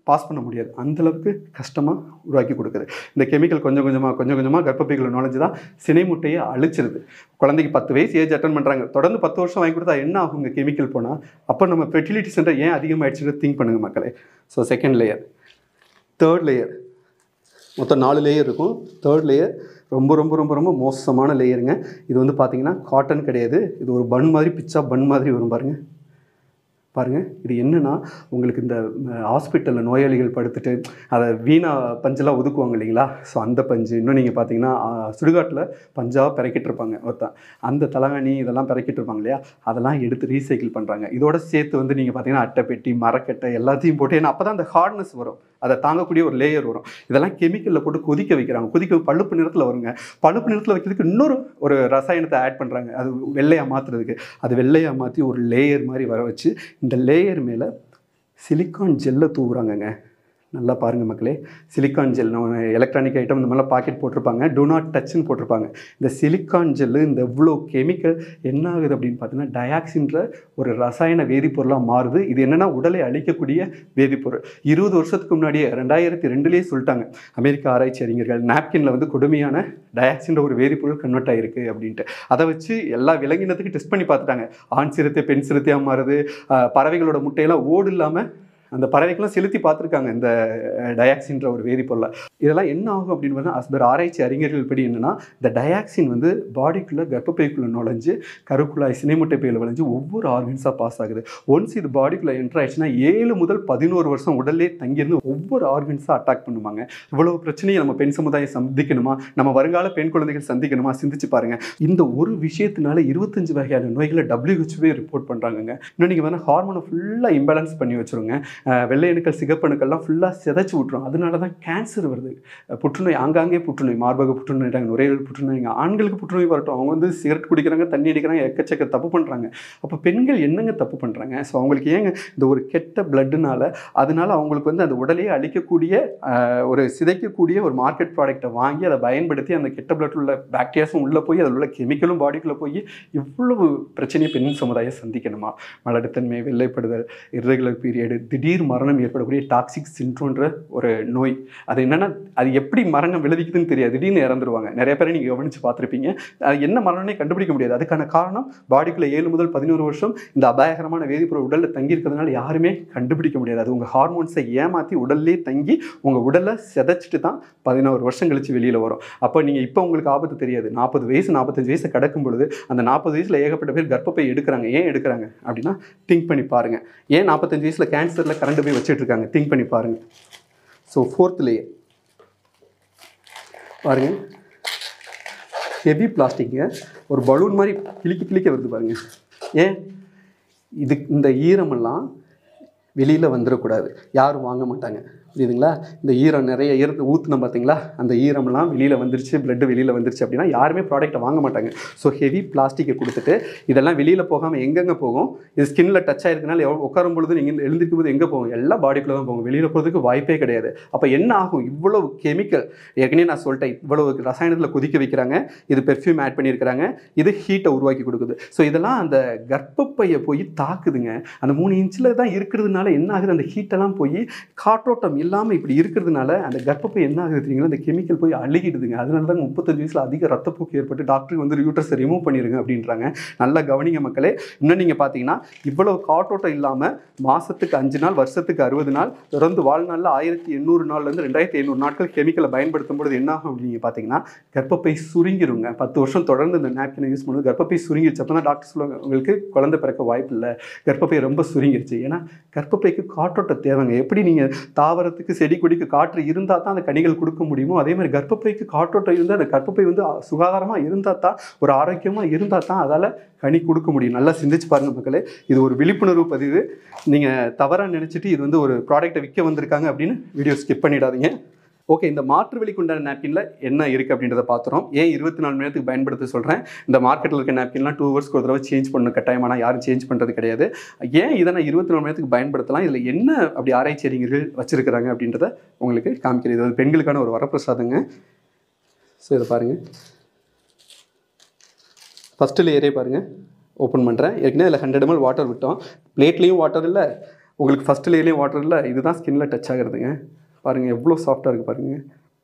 Speaker 2: பாஸ் பண்ண முடியாது அந்தளவுக்கு கஷ்டமாக உருவாக்கி கொடுக்குது இந்த கெமிக்கல் கொஞ்சம் கொஞ்சமாக கொஞ்சம் கொஞ்சமாக கர்ப்பப்பைக்குள்ள நுழைஞ்சு தான் சினை முட்டையை அழிச்சிருது குழந்தைக்கு பத்து வயசு ஏஜ் அட்டன் பண்ணுறாங்க தொடர்ந்து பத்து வருஷம் வாங்கி கொடுத்தா என்ன ஆகுங்க கெமிக்கல் போனால் அப்போ நம்ம ஃபெர்டிலிட்டி சென்டர் ஏன் அதிகமாகிடுச்சுன்னு திங்க் பண்ணுங்க மக்களே so second layer third layer மொத்தம் நாலு லேயர் இருக்கும் தேர்ட் லேயர் ரொம்ப ரொம்ப ரொம்ப ரொம்ப மோசமான லேயருங்க இது வந்து பார்த்தீங்கன்னா காட்டன் கிடையாது இது ஒரு பன் மாதிரி பிச்சா பன் மாதிரி வரும் பாருங்க பாருங்கள் இது என்னன்னா உங்களுக்கு இந்த ஹாஸ்பிட்டலில் நோயாளிகள் படுத்துட்டு அதை வீணா பஞ்செல்லாம் ஒதுக்குவாங்க இல்லைங்களா ஸோ அந்த பஞ்சு இன்னும் நீங்கள் பார்த்தீங்கன்னா சுடுகாட்டில் பஞ்சாக பிறக்கிட்டு இருப்பாங்க ஒருத்தன் அந்த தலகாணி இதெல்லாம் பிறக்கிட்டு இருப்பாங்க இல்லையா அதெல்லாம் எடுத்து ரீசைக்கிள் பண்ணுறாங்க இதோட சேர்த்து வந்து நீங்கள் பார்த்தீங்கன்னா அட்டை பெட்டி மரக்கட்டை எல்லாத்தையும் போட்டு ஏன்னா அப்போ தான் அந்த ஹார்ட்னஸ் வரும் அதை தாங்கக்கூடிய ஒரு லேயர் வரும் இதெல்லாம் கெமிக்கலில் போட்டு கொதிக்க வைக்கிறாங்க கொதிக்க பழுப்பு நிறத்தில் வருங்க பழுப்பு நிறத்தில் வைக்கிறதுக்கு இன்னொரு ஒரு ரசாயனத்தை ஆட் பண்ணுறாங்க அது வெள்ளையாக மாற்றுறதுக்கு அது வெள்ளையாக மாற்றி ஒரு லேயர் மாதிரி வர வச்சு இந்த லேயர் மேலே சிலிக்கான் ஜெல்லை தூவுறாங்கங்க நல்லா பாருங்கள் மக்களே சிலிக்கான் ஜெல் எலக்ட்ரானிக் ஐட்டம் இந்த மாதிரிலாம் பாக்கெட் போட்டிருப்பாங்க டூ நாட் டச்னு போட்டிருப்பாங்க இந்த சிலிக்கான் ஜெல்லு இந்த இவ்வளோ கெமிக்கல் என்ன ஆகுது அப்படின்னு பார்த்தீங்கன்னா டயாக்சின்ற ஒரு ரசாயன வேதிப்பொருளாக மாறுது இது என்னென்னா உடலை அழிக்கக்கூடிய வேதிப்பொருள் இருபது வருஷத்துக்கு முன்னாடியே ரெண்டாயிரத்தி ரெண்டுலேயே சொல்லிட்டாங்க அமெரிக்க ஆராய்ச்சி அறிஞர்கள் நாப்கினில் வந்து கொடுமையான டயாக்சின்ற ஒரு வேதிப்பொருள் கன்வெர்ட் ஆயிருக்கு அப்படின்ட்டு அதை வச்சு எல்லா விலங்கினத்துக்கு டெஸ்ட் பண்ணி பார்த்துட்டாங்க ஆண் சிறுத்தை பெண் சிறுத்தையாக மாறுது ஆஹ் பறவைகளோட முட்டையெல்லாம் ஓடு இல்லாமல் அந்த பறவைக்கெல்லாம் செலுத்தி பார்த்துருக்காங்க இந்த டயாக்சின்ற ஒரு வேதிப்பொருளை இதெல்லாம் என்ன ஆகும் அப்படின்னு பார்த்தா அஸ்பர் ஆராய்ச்சி அறிஞர்கள் படி என்னன்னா இந்த டயாக்சின் வந்து பாடிக்குள்ளே கர்ப்பப்பைக்குள்ளே நுழைஞ்சு கருக்குழாய் சினைமுட்டை பையில் விளைஞ்சு ஒவ்வொரு ஆர்கன்ஸாக பாஸ் ஆகுது ஒன்ஸ் இது பாடிக்குள்ளே என்டர் ஆயிடுச்சுன்னா ஏழு முதல் பதினோரு வருஷம் உடல்லே தங்கியிருந்து ஒவ்வொரு ஆர்கன்ஸாக அட்டாக் பண்ணுவாங்க இவ்வளவு பிரச்சனையை நம்ம பெண் சமுதாயம் சந்திக்கணுமா நம்ம வருங்கால பெண் குழந்தைகள் சந்திக்கணுமா சிந்திச்சு பாருங்க இந்த ஒரு விஷயத்தினால இருபத்தஞ்சு வகையான நோய்களை டபிள்யூஹெச்வே ரிப்போர்ட் பண்ணுறாங்கங்க இன்னும் நீங்கள் வேணால் ஹார்மோனை ஃபுல்லாக இம்பேலன்ஸ் பண்ணி வச்சுருங்க அஹ் வெள்ளை அணுக்கள் சிகப்பணுக்கள்லாம் ஃபுல்லாக சிதைச்சு விட்ரும் அதனால தான் கேன்சர் வருது அஹ் புற்றுநோய் ஆங்காங்கே புற்றுநோய் மார்பக புற்றுநோய் நுரையீரல் புற்றுநோய்ங்க ஆண்களுக்கு புற்றுநோய் வரட்டும் அவங்க வந்து சிகரெட் குடிக்கிறாங்க தண்ணி அடிக்கிறாங்க எக்கச்சக்க தப்பு பண்ணுறாங்க அப்போ பெண்கள் என்னங்க தப்பு பண்ணுறாங்க ஸோ அவங்களுக்கு ஏங்க இந்த ஒரு கெட்ட பிளட்டுனால அதனால அவங்களுக்கு வந்து அந்த உடலையே அழிக்கக்கூடிய அஹ், ஒரு சிதைக்கக்கூடிய ஒரு மார்க்கெட் ப்ராடக்ட்டை வாங்கி அதை பயன்படுத்தி அந்த கெட்ட பிளட் உள்ள பாக்டீரியாஸும் உள்ளே போய் அதில் உள்ள கெமிக்கலும் பாடிக்குள்ளே போய் இவ்வளவு பிரச்சனையை பெண் சமுதாயம் சந்திக்கணுமா மலட்டுத்தன்மை வெள்ளைப்படுதல் இர்ரெகுலர் பீரியடு திடீர் மரணம் ஏற்படக்கூடிய டாக்ஸிக் சின்ட்ரோன்ற ஒரு நோய் அது என்னன்னா அது எப்படி மரணம் விளைவிக்குதுன்னு தெரியாது திடீர்னு இறந்துருவாங்க நிறைய பேரை நீங்கள் கவனித்து பார்த்துருப்பீங்க அது என்ன மரணம்னே கண்டுபிடிக்க முடியாது அதுக்கான காரணம் பாடிக்குள்ளே ஏழு முதல் பதினோரு வருஷம் இந்த அபாயகரமான வேதிப்பொருள் உடலில் தங்கி இருக்கிறதுனால யாருமே கண்டுபிடிக்க முடியாது அது உங்கள் ஹார்மோன்ஸை ஏமாற்றி உடல்லே தங்கி உங்கள் உடலை சிதைச்சிட்டு தான் பதினோரு வருஷம் கழிச்சு வெளியில் வரும் அப்போ நீங்கள் இப்போ உங்களுக்கு ஆபத்து தெரியாது நாற்பது வயசு நாற்பத்தஞ்சு வயசு கிடக்கும் பொழுது அந்த நாற்பது வயசில் ஏகப்பட்ட பேர் கர்ப்பப்பை எடுக்கிறாங்க ஏன் எடுக்கிறாங்க அப்படின்னா திங்க் பண்ணி பாருங்கள் ஏன் நாற்பத்தஞ்சு வயசில் கேன்சரில் கரண்ட் போய் வச்சுட்டு இருக்காங்க திங்க் பண்ணி பாருங்கள் ஸோ ஃபோர்த் லேயர் பாருங்க ஹெவி பிளாஸ்டிக்குங்க ஒரு பலூன் மாதிரி கிளிக்க கிளிக்க வருது பாருங்க ஏன் இது இந்த ஈரமெல்லாம் வெளியில் வந்துடக்கூடாது யாரும் வாங்க மாட்டாங்க புரியுதுங்களா இந்த ஈரம் நிறைய ஈரத்தை ஊற்றுனோம் பார்த்தீங்களா அந்த ஈரம்லாம் வெளியில் வந்துருச்சு பிளட்டு வெளியில் வந்துருச்சு அப்படின்னா யாருமே ப்ராடக்ட்டை வாங்க மாட்டாங்க ஸோ ஹெவி பிளாஸ்டிக்கை கொடுத்துட்டு இதெல்லாம் வெளியில் போகாமல் எங்கெங்கே போகும் இது ஸ்கின்ல டச் ஆயிருக்கனால எவ்வளோ உட்காரும் பொழுது நீங்கள் எழுந்திருக்கும் போது எங்கே போகும் எல்லாம் பாடிக்குள்ளே தான் போகும் வெளியில் போகிறதுக்கு வாய்ப்பே கிடையாது அப்போ என்ன ஆகும் இவ்வளவு கெமிக்கல் ஏற்கனவே நான் சொல்லிட்டேன் இவ்வளவு ரசாயனத்தில் கொதிக்க வைக்கிறாங்க இது பெர்ஃப்யூம் ஆட் பண்ணியிருக்கிறாங்க இது ஹீட்டை உருவாக்கி கொடுக்குது ஸோ இதெல்லாம் அந்த கர்ப்பப்பையை போய் தாக்குதுங்க அந்த மூணு இன்ச்சில் தான் இருக்கிறதுனால என்ன ஆகுது அந்த ஹீட்டெல்லாம் போய் காற்றோட்டம் இல்லாமல் இப்படி இருக்கிறதுனால அந்த கர்ப்பப்பை என்ன ஆகுது தெரியுங்களா அந்த கெமிக்கல் போய் அழுகிடுதுங்க அதனால தான் முப்பத்தஞ்சு வயசில் அதிக ரத்தப்போக்கு ஏற்பட்டு டாக்டர் வந்து யூட்டர்ஸை ரிமூவ் பண்ணிடுங்க அப்படின்றாங்க நல்லா கவனிங்க மக்களே இன்னும் நீங்கள் பார்த்தீங்கன்னா இவ்வளவு காற்றோட்டம் இல்லாமல் மாதத்துக்கு அஞ்சு நாள் வருஷத்துக்கு அறுபது நாள் தொடர்ந்து வாழ்நாளில் ஆயிரத்தி எண்ணூறு நாள்லேருந்து ரெண்டாயிரத்தி எண்ணூறு நாட்கள் கெமிக்கலை பயன்படுத்தும் பொழுது என்ன ஆகும் அப்படின்னு பார்த்தீங்கன்னா கர்ப்பப்பை சுருங்கிருங்க பத்து வருஷம் தொடர்ந்து இந்த நாப்கினை யூஸ் பண்ணுறது கர்ப்பப்பை சுருங்கிருச்சு அப்போ தான் டாக்டர் சொல்லுவாங்க உங்களுக்கு குழந்தை பிறக்க வாய்ப்பு இல்லை கர்ப்பப்பை ரொம்ப சுருங்கிருச்சு ஏன்னா கர்ப்பப்பைக்கு காற்றோட்டம் தேவைங்க எப்படி நீங்கள் தாவரத்துக்கு செடி கொடிக்கு காற்று இருந்தால் தான் அந்த கனிகள் கொடுக்க முடியுமோ அதே மாதிரி கர்ப்பப்பைக்கு காற்றோட்டம் இருந்தால் அந்த கர்ப்பப்பை வந்து சுகாதாரமாக இருந்தால் தான் ஒரு ஆரோக்கியமாக இருந்தால் தான் அதால் கனி கொடுக்க முடியும் நல்லா சிந்திச்சு பாருங்க மக்களே இது ஒரு விழிப்புணர்வு பதிவு நீங்கள் தவறாக நினச்சிட்டு இது வந்து ஒரு ப்ராடக்ட்டை விற்க வந்திருக்காங்க அப்படின்னு வீடியோ ஸ்கிப் பண்ணிடாதீங்க ஓகே இந்த மாற்று வழிக்கு உண்டான நாப்கினில் என்ன இருக்குது அப்படின்றத பார்த்துறோம் ஏன் இருபத்தி நாலு மணி நேரத்துக்கு பயன்படுத்த சொல்கிறேன் இந்த மார்க்கெட்டில் இருக்க நாப்கின்லாம் டூ ஹவர்ஸ்க்கு ஒரு தடவை சேஞ்ச் பண்ணணும் கட்டாயமான யாரும் சேஞ்ச் பண்ணுறது கிடையாது ஏன் இதை நான் இருபத்தி நாலு மணி நேரத்துக்கு பயன்படுத்தலாம் இதில் என்ன அப்படி ஆராய்ச்சி அறிஞர்கள் வச்சிருக்கிறாங்க அப்படின்றத உங்களுக்கு காமிக்கிறது இது வந்து பெண்களுக்கான ஒரு வரப்பிரசாதங்க ஸோ இதை பாருங்கள் ஃபஸ்ட்டு லேயரே பாருங்கள் ஓப்பன் பண்ணுறேன் ஏற்கனவே இதில் ஹண்ட்ரட் எம்எல் வாட்டர் விட்டோம் பிளேட்லேயும் வாட்டர் இல்லை உங்களுக்கு ஃபஸ்ட் லேயர்லேயும் வாட்டர் இல்லை இதுதான் ஸ்கின்ல டச் ஆகுறதுங்க பாருங்கள் எவ்வளோ சாஃப்டாக இருக்குது பாருங்கள்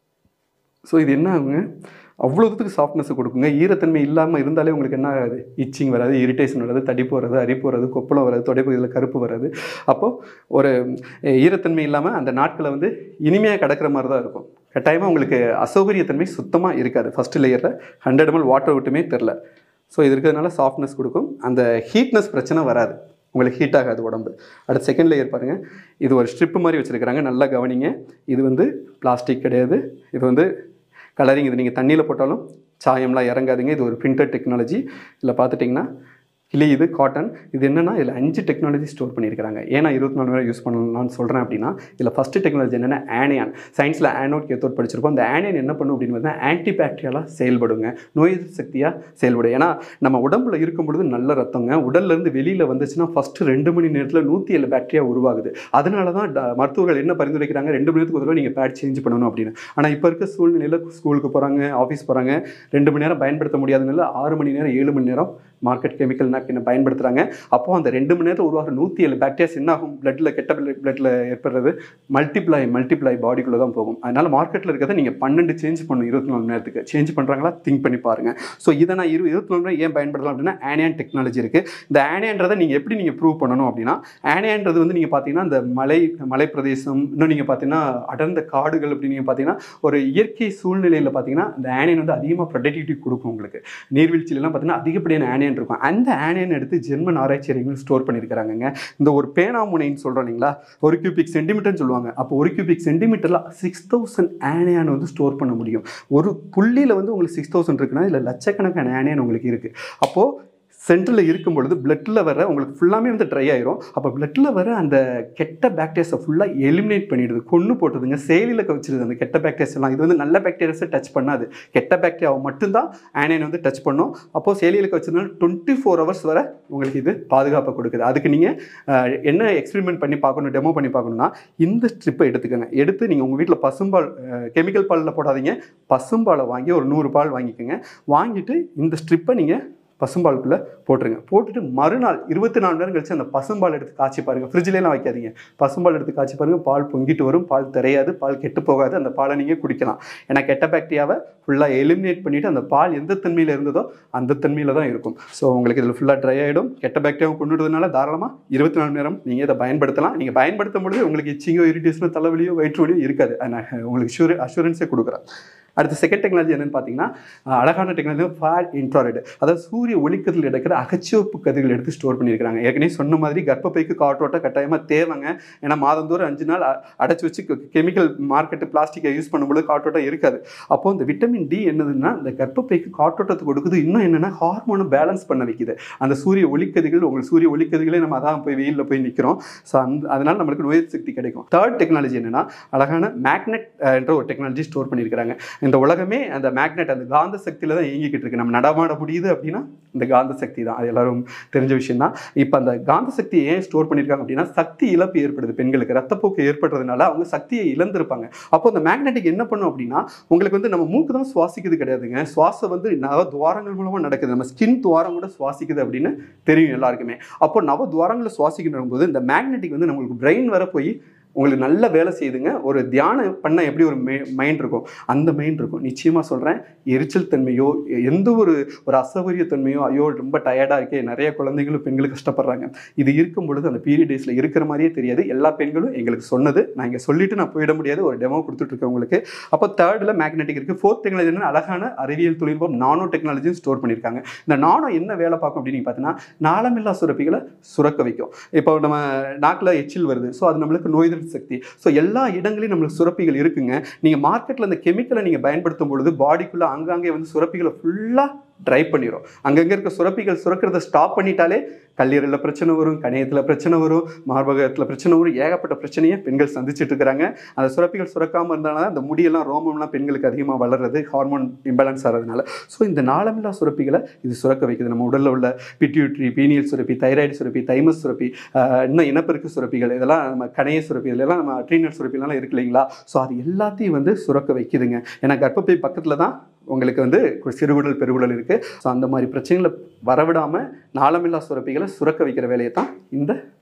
Speaker 2: ஸோ இது என்ன ஆகுங்க அவ்வளோ தூரத்துக்கு சாஃப்ட்னஸ் கொடுக்குங்க ஈரத்தன்மை இல்லாமல் இருந்தாலே உங்களுக்கு என்ன ஆகாது இச்சிங் வராது இரிட்டேஷன் வராது தடிப்பு வராது அரிப்பு வராது கொப்பளம் வராது தொடைப்பகுதியில் கருப்பு வராது அப்போது ஒரு அஹ், ஈரத்தன்மை இல்லாமல் அந்த நாட்களை வந்து இனிமையாக கிடக்கிற மாதிரி தான் இருக்கும் கட்டாயமாக உங்களுக்கு அசௌகரியத்தன்மை சுத்தமாக இருக்காது ஃபஸ்ட்டு லேயரில் ஹண்ட்ரட் எம்எல் வாட்டர் விட்டுமே தெரில ஸோ இது இருக்கிறதுனால சாஃப்ட்னஸ் கொடுக்கும் அந்த ஹீட்னஸ் பிரச்சனை வராது உங்களுக்கு ஹீட் ஆகாது உடம்பு அடுத்து செகண்ட் லேயர் பாருங்கள் இது ஒரு ஸ்ட்ரிப்பு மாதிரி வச்சுருக்கிறாங்க நல்லா கவனிங்க இது வந்து பிளாஸ்டிக் கிடையாது இது வந்து கலரிங் இது நீங்கள் தண்ணியில் போட்டாலும் சாயம்லாம் இறங்காதுங்க இது ஒரு பிரிண்டட் டெக்னாலஜி இதில் பார்த்துட்டிங்கன்னா கிளி இது காட்டன் இது என்னென்னா இதில் அஞ்சு டெக்னாலஜி ஸ்டோர் பண்ணியிருக்காங்க ஏன்னா இருபத்தி நாலு நேரம் யூஸ் பண்ணலாம்னு சொல்கிறேன் அப்படின்னா இதில் ஃபஸ்ட்டு டெக்னாலஜி என்னென்னா ஆனியான் சயின்ஸில் ஆனோட் கேத்தோட் படிச்சிருப்போம் அந்த ஆனியன் என்ன பண்ணும் அப்படின்னு பார்த்தீங்கன்னா ஆன்டி பாக்டீரியாலாக செயல்படுங்க நோய் எதிர்ப்பு சக்தியாக செயல்படும் ஏன்னா நம்ம உடம்புல இருக்கும் பொழுது நல்ல ரத்தங்க உடல்லேருந்து வெளியில் வந்துச்சுன்னா ஃபஸ்ட்டு ரெண்டு மணி நேரத்தில் நூற்றி ஏழு பாக்டீரியா உருவாகுது அதனால தான் ட- மருத்துவர்கள் என்ன பரிந்துரைக்கிறாங்க ரெண்டு மணி நேரத்துக்கு ஒரு தடவை நீங்கள் பேட் சேஞ்ச் பண்ணணும் அப்படின்னு ஆனால் இப்போ இருக்க சூழ்நிலையில் ஸ்கூலுக்கு போகிறாங்க ஆஃபீஸ் போகிறாங்க ரெண்டு மணி நேரம் பயன்படுத்த முடியாதனால ஆறு மணி நேரம் ஏழு மணி நேரம் மார்க்கெட் கெமிக்கல் நாப்கினை பயன்படுத்துகிறாங்க அப்போ அந்த ரெண்டு மணி நேரத்தில் உருவாகிற நூற்றி ஏழு பாக்டீரியாஸ் என்ன ஆகும் பிளட்டில் கெட்ட பிளட்டில் ஏற்படுறது மல்டிப்ளை மல்டிப்ளை பாடிக்குள்ளே தான் போகும் அதனால் மார்க்கெட்டில் இருக்கிறத நீங்கள் பன்னெண்டு சேஞ்ச் பண்ணணும் இருபத்தி நாலு மணி நேரத்துக்கு சேஞ்ச் பண்ணுறாங்களா திங்க் பண்ணி பாருங்கள் ஸோ இதை நான் இரு இருபத்தி நாலு மணி நேரம் ஏன் பயன்படுத்தலாம் அப்படின்னா ஆனியான் டெக்னாலஜி இருக்குது இந்த ஆனியான்றதை நீங்கள் எப்படி நீங்கள் ப்ரூவ் பண்ணணும் அப்படின்னா ஆனியான்றது வந்து நீங்கள் பார்த்தீங்கன்னா இந்த மலை மலை பிரதேசம் இன்னும் நீங்கள் பார்த்தீங்கன்னா அடர்ந்த காடுகள் அப்படி நீங்கள் பார்த்தீங்கன்னா ஒரு இயற்கை சூழ்நிலையில் பார்த்தீங்கன்னா இந்த ஆனியன் வந்து அதிகமாக ப்ரொடக்டிவிட்டி கொடுக்கும் உங்களுக்கு நீர்வீழ்ச்சியிலலாம் பார்த்தீங்கன்னா அதிகப்படியான ஆனியன் இருக்கும் அந்த ஆனியன் எடுத்து ஜெர்மன் ஆராய்ச்சி அறிஞர்கள் ஸ்டோர் பண்ணியிருக்கிறாங்கங்க இந்த ஒரு பேனாமுனைன்னு சொல்கிறோம் இல்லைங்களா ஒரு கியூபிக் சென்டிமீட்டர்னு சொல்லுவாங்க அப்போ ஒரு கியூபிக் சென்டிமீட்டரில் சிக்ஸ் தௌசண்ட் ஆனியான் வந்து ஸ்டோர் பண்ண முடியும் ஒரு புள்ளியில் வந்து உங்களுக்கு சிக்ஸ் தௌசண்ட் இருக்குன்னா இல்லை லட்சக்கணக்கான ஆனியான் உங்களுக்கு இருக்குது அப்போது சென்டரில் இருக்கும் பொழுது பிளட்டில் வர உங்களுக்கு ஃபுல்லாமே வந்து ட்ரை ஆயிரும் அப்போ பிளட்டில் வர அந்த கெட்ட பாக்டீரியாஸை ஃபுல்லாக எலிமினேட் பண்ணிடுது கொன்று போட்டுதுங்க செயலில் வச்சிருது அந்த கெட்ட பாக்டீரியாஸ் எல்லாம் இது வந்து நல்ல பாக்டீரியாஸை டச் பண்ணாது கெட்ட பாக்டீரியாவை மட்டும்தான் ஆனியன் வந்து டச் பண்ணும் அப்போது செயலியில் வச்சிருந்தாலும் டுவெண்ட்டி ஃபோர் ஹவர்ஸ் வரை உங்களுக்கு இது பாதுகாப்பை கொடுக்குது அதுக்கு நீங்கள் என்ன எக்ஸ்பெரிமெண்ட் பண்ணி பார்க்கணும் டெமோ பண்ணி பார்க்கணும்னா இந்த ஸ்ட்ரிப்பை எடுத்துக்கோங்க எடுத்து நீங்கள் உங்கள் வீட்டில் பசும்பால் கெமிக்கல் பாலில் போடாதீங்க பசும்பாலை வாங்கி ஒரு நூறு பால் வாங்கிக்கோங்க வாங்கிட்டு இந்த ஸ்ட்ரிப்பை நீங்கள் பசும்பாலுக்குள்ளே போட்டுருங்க போட்டுட்டு மறுநாள் இருபத்தி நாலு நேரம் கழிச்சு அந்த பசும்பால் எடுத்து காய்ச்சி பாருங்கள் ஃப்ரிட்ஜ்லாம் வைக்காதீங்க பசும்பால் எடுத்து காய்ச்சி பாருங்கள் பால் பொங்கிட்டு வரும் பால் தெரியாது பால் கெட்டு போகாது அந்த பாலை நீங்கள் குடிக்கலாம் ஏன்னா கெட்ட பாக்டீரியாவை ஃபுல்லாக எலிமினேட் பண்ணிவிட்டு அந்த பால் எந்த தன்மையில் இருந்ததோ அந்த தன்மையில் தான் இருக்கும் ஸோ உங்களுக்கு இதில் ஃபுல்லாக ட்ரை ஆகிடும் கெட்ட பாக்டீரியாவை கொண்டுடுறதுனால தாராளமாக இருபத்தி நாலு நேரம் நீங்கள் இதை பயன்படுத்தலாம் நீங்கள் பயன்படுத்தும் பொழுது உங்களுக்கு இச்சிங்கோ இரிட்டேஷனோ தலைவலியோ வயிற்று வலியோ இருக்காது அது நான் உங்களுக்கு ஷூர் அஷூரன்ஸே கொடுக்குறேன் அடுத்த செகண்ட் டெக்னாலஜி என்னன்னு பார்த்தீங்கன்னா அஹ், அழகான டெக்னாலஜி ஃபார் இன்ஃப்ராரெட் அதாவது சூரிய ஒளிக்கதில் எடுக்கிற அகச்சிவப்பு கதிர்கள் எடுத்து ஸ்டோர் பண்ணியிருக்காங்க ஏற்கனவே சொன்ன மாதிரி கர்ப்பப்பைக்கு காற்றோட்டம் கட்டாயமாக தேவைங்க ஏன்னா மாதந்தோறும் அஞ்சு நாள் அ- அடைச்சி வச்சு கெமிக்கல் மார்க்கெட்டு பிளாஸ்டிக்கை யூஸ் பண்ணும்போது காற்றோட்டம் இருக்காது அப்போ இந்த விட்டமின் டி என்னதுன்னா இந்த கர்ப்பப்பைக்கு காற்றோட்டத்தை கொடுக்குது இன்னும் என்னென்னா ஹார்மோனை பேலன்ஸ் பண்ண வைக்குது அந்த சூரிய ஒளிக்கதிர்கள் உங்களுக்கு சூரிய ஒளிக்கதிர்களே நம்ம அதான் போய் வெயிலில் போய் நிற்கிறோம் ஸோ அந்த அதனால் நம்மளுக்கு நோய் எதிர்ப்பு சக்தி கிடைக்கும் தேர்ட் டெக்னாலஜி என்னன்னா அழகான மேக்னெட் என்ற ஒரு டெக்னாலஜி ஸ்டோர் பண்ணியிருக்கிறாங்க இந்த உலகமே அந்த மேக்னெட் அந்த காந்த சக்தியில் தான் இயங்கிக்கிட்டு இருக்கு நம்ம நடமாட முடியுது அப்படின்னா இந்த காந்த சக்தி தான் அது எல்லாரும் தெரிஞ்ச விஷயம் தான் இப்போ அந்த காந்த சக்தியை ஏன் ஸ்டோர் பண்ணியிருக்காங்க அப்படின்னா சக்தி இழப்பு ஏற்படுது பெண்களுக்கு ரத்தப்போக்கு ஏற்படுறதுனால அவங்க சக்தியை இழந்திருப்பாங்க அப்போ அந்த மேக்னெட்டிக் என்ன பண்ணும் அப்படின்னா உங்களுக்கு வந்து நம்ம மூக்கு தான் சுவாசிக்குது கிடையாதுங்க சுவாசம் வந்து நவ துவாரங்கள் மூலமாக நடக்குது நம்ம ஸ்கின் துவாரம் கூட சுவாசிக்குது அப்படின்னு தெரியும் எல்லாருக்குமே அப்போ நவ துவாரங்களை சுவாசிக்கின்ற போது இந்த மேக்னெட்டிக் வந்து நம்மளுக்கு பிரெயின் வர போய் உங்களுக்கு நல்ல வேலை செய்யுதுங்க ஒரு தியானம் பண்ண எப்படி ஒரு மைண்ட் இருக்கும் அந்த மைண்ட் இருக்கும் நிச்சயமாக சொல்கிறேன் எரிச்சல் தன்மையோ எந்த ஒரு ஒரு அசௌகரிய தன்மையோ ஐயோ ரொம்ப டயர்டாக இருக்கே நிறைய குழந்தைங்களும் பெண்களும் கஷ்டப்படுறாங்க இது இருக்கும் பொழுது அந்த பீரியட் டேஸில் இருக்கிற மாதிரியே தெரியாது எல்லா பெண்களும் எங்களுக்கு சொன்னது நான் இங்கே சொல்லிட்டு நான் போயிட முடியாது ஒரு டெமோ கொடுத்துட்ருக்கேன் உங்களுக்கு அப்போ தேர்டில் மேக்னெட்டிக் இருக்குது ஃபோர்த் டெக்னாலஜி என்ன அழகான அறிவியல் தொழில்நுட்பம் நானோ டெக்னாலஜியும் ஸ்டோர் பண்ணியிருக்காங்க இந்த நானோ என்ன வேலை பார்க்கும் அப்படின்னு நீங்க பார்த்தீங்கன்னா நாளமில்லா சுரப்பிகளை சுரக்க வைக்கும் இப்போ நம்ம நாக்கில் எச்சில் வருது ஸோ அது நம்மளுக்கு நோய் எதிர்ப்பு சக்தி ஸோ எல்லா இடங்களையும் நம்மளுக்கு சுரப்பிகள் இருக்குங்க நீங்கள் மார்க்கெட்டில் அந்த கெமிக்கலை நீங்கள் பயன்படுத்தும் பொழுது பாடிக்குள்ளே அங்கங்கே வந்து சுரப்பிகளை ஃபுல்லாக ட்ரை பண்ணிடும் அங்கங்கே இருக்க சுரப்பிகள் சுரக்கிறத ஸ்டாப் பண்ணிட்டாலே கல்லீரலில் பிரச்சனை வரும் கணையத்தில் பிரச்சனை வரும் மார்பகத்தில் பிரச்சனை வரும் ஏகப்பட்ட பிரச்சனையை பெண்கள் சந்திச்சுட்டு இருக்கிறாங்க அந்த சுரப்பிகள் சுரக்காமல் இருந்தாலும் அந்த முடியெல்லாம் ரோமம்லாம் பெண்களுக்கு அதிகமாக வளர்றது ஹார்மோன் இம்பேலன்ஸ் ஆகிறதுனால ஸோ இந்த நாளமில்லா சுரப்பிகளை இது சுரக்க வைக்குது நம்ம உடலில் உள்ள பிட்யூட்ரி பீனியல் சுரப்பி தைராய்டு சுரப்பி தைமஸ் சுரப்பி ஆஹ் இன்னும் இனப்பெருக்கு சுரப்பிகள் இதெல்லாம் நம்ம கணைய சுரப்பி இதெல்லாம் நம்ம அட்ரீனல் சுரப்பிலாம் இருக்கு இல்லைங்களா ஸோ அது எல்லாத்தையும் வந்து சுரக்க வைக்குதுங்க ஏன்னா கர்ப்பப்பை பக்கத்தில் தான் உங்களுக்கு வந்து சிறுகுடல் பெருகுடல் இருக்குது ஸோ அந்த மாதிரி பிரச்சனைகளை வரவிடாமல் நாளமில்லா சுரப்பிகளை சுரக்க வைக்கிற வேலையை தான் இந்த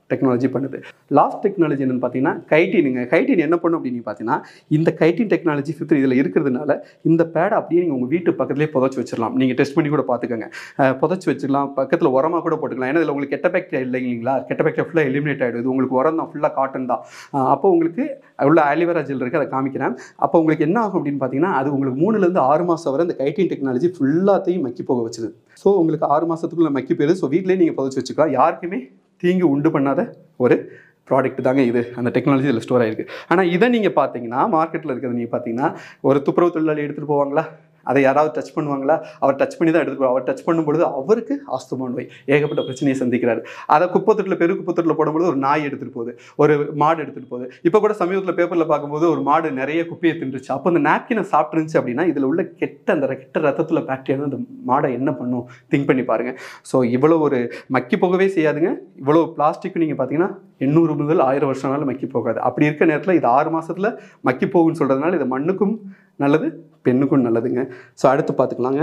Speaker 2: டெக்னாலஜி பண்ணுது லாஸ்ட் டெக்னாலஜி என்னன்னு பார்த்தீங்கன்னா கைட்டினுங்க கைட்டின் என்ன பண்ணும் அப்படின்னு பார்த்தீங்கன்னா இந்த கைட்டின் டெக்னாலஜி ஃபிஃப்த் இதில் இருக்கிறதுனால இந்த பேடை அப்படியே நீங்கள் உங்கள் வீட்டு பக்கத்துலேயே புதைச்சி வச்சிடலாம் நீங்கள் டெஸ்ட் பண்ணி கூட பார்த்துக்கோங்க அஹ் புதைச்சி வச்சிடலாம் பக்கத்தில் உரமாக கூட போட்டுக்கலாம் ஏன்னா இதில் உங்களுக்கு கெட்ட பாக்டீரியா இல்லை இல்லைங்களா கெட்ட பாக்டீரியா ஃபுல்லாக எலிமினேட் ஆகிடும் இது உங்களுக்கு உரம் தான் ஃபுல்லாக காட்டன் தான் அஹ் அப்போ உங்களுக்கு உள்ள ஆலிவேரா ஜெல் இருக்குது அதை காமிக்கிறேன் அப்போ உங்களுக்கு என்ன ஆகும் அப்படின்னு பார்த்தீங்கன்னா அது உங்களுக்கு மூணுலேருந்து ஆறு மாதம் வரை இந்த கைட்டின் டெக்னாலஜி ஃபுல்லாத்தையும் மக்கி போக வச்சுது ஸோ உங்களுக்கு ஆறு மாதத்துக்குள்ளே மக்கி போயிடுது ஸோ வீட்டிலேயே நீங்கள் புதைச்சி வச்சுக்கலாம் யாருக்குமே தீங்கு உண்டு பண்ணாத ஒரு ப்ராடக்ட் தாங்க இது அந்த டெக்னாலஜி இதில் ஸ்டோர் ஆயிருக்கு ஆனால் இதை நீங்கள் பார்த்தீங்கன்னா மார்க்கெட்டில் இருக்கிறது நீங்கள் பார்த்தீங்கன்னா ஒரு துப்புரவு தொழிலாளி எடுத்துகிட்டு போவாங்களா அதை யாராவது டச் பண்ணுவாங்களா அவர் டச் பண்ணி தான் எடுத்துக்கோ அவர் டச் பண்ணும்பொழுது அவருக்கு ஆஸ்துமா நோய் ஏகப்பட்ட பிரச்சனையை சந்திக்கிறாரு அதை குப்பத்தொட்டில் பெரு குப்பத்தொட்டில் போடும்போது ஒரு நாய் எடுத்துகிட்டு போகுது ஒரு மாடு எடுத்துகிட்டு போகுது இப்போ கூட சமீபத்தில் பேப்பரில் பார்க்கும்போது ஒரு மாடு நிறைய குப்பையை தின்றுச்சு அப்போ அந்த நாப்கினை சாப்பிட்டுருந்துச்சு அப்படின்னா இதில் உள்ள கெட்ட அந்த கெட்ட ரத்தத்தில் பாக்டீரியா அந்த மாடை என்ன பண்ணும் திங்க் பண்ணி பாருங்கள் ஸோ இவ்வளோ ஒரு மக்கி போகவே செய்யாதுங்க இவ்வளோ பிளாஸ்டிக் நீங்கள் பார்த்தீங்கன்னா எண்ணூறு முதல் ஆயிரம் வருஷம்னாலும் மக்கி போகாது அப்படி இருக்க நேரத்தில் இது ஆறு மாசத்துல மக்கி போகும்னு சொல்கிறதுனால இது மண்ணுக்கும் நல்லது பெண்ணுக்கும் நல்லதுங்க ஸோ அடுத்து பார்த்துக்கலாங்க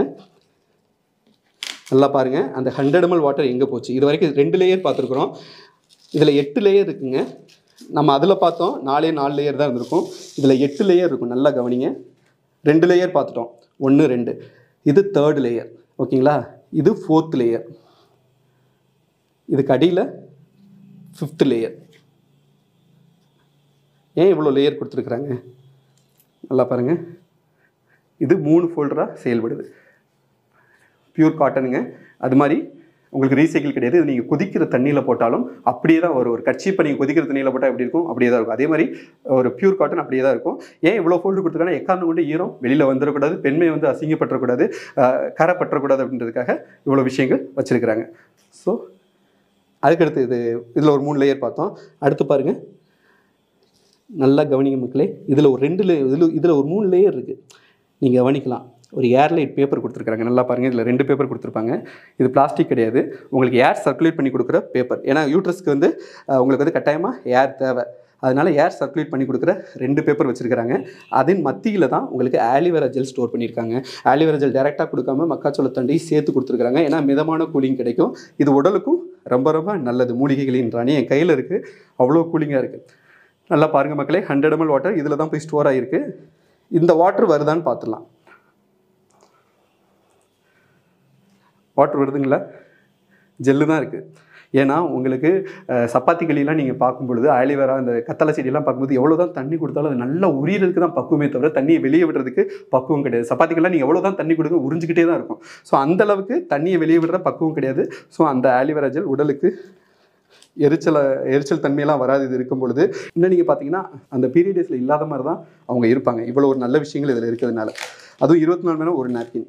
Speaker 2: நல்லா பாருங்க அந்த ஹண்ட்ரட் ml வாட்டர் எங்கே போச்சு இது வரைக்கும் ரெண்டு லேயர் பார்த்துருக்குறோம் இதில் எட்டு லேயர் இருக்குங்க நம்ம அதில் பார்த்தோம் நாலே நாலு லேயர் தான் இருந்திருக்கும் இதில் எட்டு லேயர் இருக்கும் நல்லா கவனிங்க ரெண்டு லேயர் பார்த்துட்டோம் ஒன்று ரெண்டு இது தேர்ட் லேயர் ஓகேங்களா இது ஃபோர்த் லேயர் இதுக்கு அடியில் ஃபிஃப்த் லேயர் ஏன் இவ்வளோ லேயர் கொடுத்துருக்குறாங்க நல்லா பாருங்கள் இது மூணு ஃபோல்டராக செயல்படுது பியூர் காட்டனுங்க அது மாதிரி உங்களுக்கு ரீசைக்கிள் கிடையாது இது நீங்கள் கொதிக்கிற தண்ணியில் போட்டாலும் அப்படியே தான் வரும் ஒரு கட்சிப்பை நீங்கள் கொதிக்கிற தண்ணியில் போட்டால் எப்படி இருக்கும் அப்படியே தான் இருக்கும் அதே மாதிரி ஒரு பியூர் காட்டன் அப்படியே தான் இருக்கும் ஏன் இவ்வளோ ஃபோல்டு கொடுத்துருக்காங்க எக்காரணம் கொண்டு ஈரம் வெளியில் வந்துடக்கூடாது பெண்மை வந்து அசிங்கப்பட்டுறக்கூடாது அஹ், கரை பற்றக்கூடாது அப்படின்றதுக்காக இவ்வளோ விஷயங்கள் வச்சுருக்கிறாங்க ஸோ அதுக்கடுத்து இது இதில் ஒரு மூணு லேயர் பார்த்தோம் அடுத்து பாருங்கள் நல்லா கவனிங்க மக்களே இதில் ஒரு ரெண்டு லே இதில் இதில் ஒரு மூணு லேயர் இருக்குது நீங்கள் கவனிக்கலாம் ஒரு ஏர்லைட் பேப்பர் கொடுத்துருக்காங்க நல்லா பாருங்கள் இதில் ரெண்டு பேப்பர் கொடுத்துருப்பாங்க இது பிளாஸ்டிக் கிடையாது உங்களுக்கு ஏர் சர்க்குலேட் பண்ணி கொடுக்குற பேப்பர் ஏன்னா யூட்ரஸ்க்கு வந்து அஹ், உங்களுக்கு வந்து கட்டாயமாக ஏர் தேவை அதனால ஏர் சர்க்குலேட் பண்ணி கொடுக்குற ரெண்டு பேப்பர் வச்சுருக்காங்க அதன் மத்தியில் தான் உங்களுக்கு ஆலிவேரா ஜெல் ஸ்டோர் பண்ணியிருக்காங்க ஆலிவேரா ஜெல் டேரெக்டாக கொடுக்காம மக்காச்சோள தண்டி சேர்த்து கொடுத்துருக்காங்க ஏன்னா மிதமான கூலிங் கிடைக்கும் இது உடலுக்கும் ரொம்ப ரொம்ப நல்லது மூலிகைகளின் ராணி என் கையில் இருக்குது அவ்வளோ கூலிங்காக இருக்குது நல்லா பாருங்கள் மக்களே ஹண்ட்ரட் ml வாட்டர் இதில் தான் போய் ஸ்டோர் ஆகிருக்கு இந்த வாட்டர் வருதான்னு பார்த்துடலாம் வாட்டர் வருதுங்களா ஜெல்லு தான் இருக்குது ஏன்னா உங்களுக்கு அஹ், சப்பாத்தி களியெல்லாம் நீங்கள் பார்க்கும் பொழுது ஆலிவேரா இந்த கத்தலை செடியெல்லாம் பார்க்கும்போது எவ்வளோ தான் தண்ணி கொடுத்தாலும் அது நல்லா உரியறதுக்கு தான் பக்குவமே தவிர தண்ணியை வெளியே விடுறதுக்கு பக்குவம் கிடையாது சப்பாத்திக்கெல்லாம் நீங்கள் எவ்வளோ தான் தண்ணி கொடுங்க உறிஞ்சிக்கிட்டே தான் இருக்கும் ஸோ அந்த அளவுக்கு தண்ணியை வெளியே விடுற பக்குவம் கிடையாது ஸோ அந்த ஆலிவேரா ஜெல் உடலுக்கு எரிச்சல எரிச்சல் தன்மையெல்லாம் வராது இது இருக்கும் பொழுது இன்னும் நீங்கள் பார்த்தீங்கன்னா அந்த பீரியட்ஸில் இல்லாத மாதிரி தான் அவங்க இருப்பாங்க இவ்வளோ ஒரு நல்ல விஷயங்கள் இதில் இருக்கிறதுனால அதுவும் இருபத்தி நாலு மணி நேரம் ஒரு நாப்கின்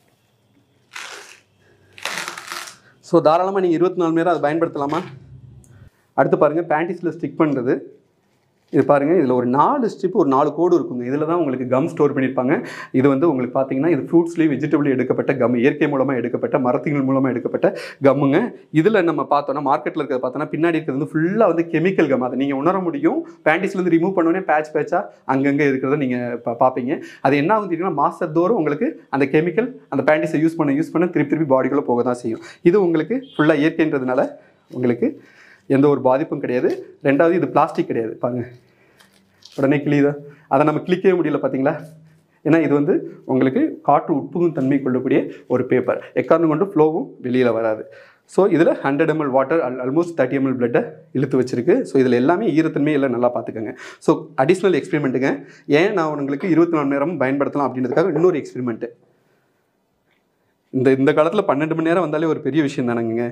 Speaker 2: ஸோ தாராளமாக நீங்கள் இருபத்தி நாலு மணி நேரம் அதை பயன்படுத்தலாமா அடுத்து பாருங்கள் பேண்டிஸில் ஸ்டிக் பண்ணுறது இது பாருங்கள் இதில் ஒரு நாலு ஸ்ட்ரிப் ஒரு நாலு கோடு இருக்குங்க இதில் தான் உங்களுக்கு கம் ஸ்டோர் பண்ணியிருப்பாங்க இது வந்து உங்களுக்கு பார்த்தீங்கன்னா இது ஃப்ரூட்ஸ்லேயும் வெஜிடபிள் எடுக்கப்பட்ட கம் இயற்கை மூலமாக எடுக்கப்பட்ட மரத்திகள் மூலமாக எடுக்கப்பட்ட கம்முங்க இதில் நம்ம பார்த்தோன்னா மார்க்கெட்டில் இருக்கிறத பார்த்தோன்னா பின்னாடி இருக்கிறது வந்து ஃபுல்லாக வந்து கெமிக்கல் கம் அதை நீங்கள் உணர முடியும் பேண்டிஸ்லேருந்து ரிமூவ் பண்ணோடனே பேட்ச் பேட்சாக அங்கங்கே இருக்கிறத நீங்கள் பா பார்ப்பீங்க அது என்ன ஆகும் தெரியுங்கன்னா மாசத்தோறும் உங்களுக்கு அந்த கெமிக்கல் அந்த பேண்டிஸை யூஸ் பண்ண யூஸ் பண்ண திருப்பி திருப்பி பாடிக்குள்ளே போக தான் செய்யும் இது உங்களுக்கு ஃபுல்லாக இயற்கைன்றதுனால உங்களுக்கு எந்த ஒரு பாதிப்பும் கிடையாது ரெண்டாவது இது பிளாஸ்டிக் கிடையாது பாருங்க உடனே கிளியுதா அதை நம்ம கிளிக்கவே முடியல பார்த்தீங்களா ஏன்னா இது வந்து உங்களுக்கு காற்று உட்புகும் தன்மை கொள்ளக்கூடிய ஒரு பேப்பர் எக்காரணம் கொண்டு ஃப்ளோவும் வெளியில் வராது ஸோ இதில் hundred ml water almost thirty ml பிளட்டை இழுத்து வச்சிருக்கு ஸோ இதில் எல்லாமே ஈரத்தன்மை எல்லாம் நல்லா பார்த்துக்கோங்க ஸோ அடிஷ்னல் எக்ஸ்பெரிமெண்ட்டுங்க ஏன் நான் உங்களுக்கு இருபத்தி நாலு நேரம் பயன்படுத்தலாம் அப்படின்றதுக்காக இன்னொரு எக்ஸ்பெரிமெண்ட்டு இந்த இந்த காலத்தில் பன்னெண்டு மணி நேரம் வந்தாலே ஒரு பெரிய விஷயம் தானேங்க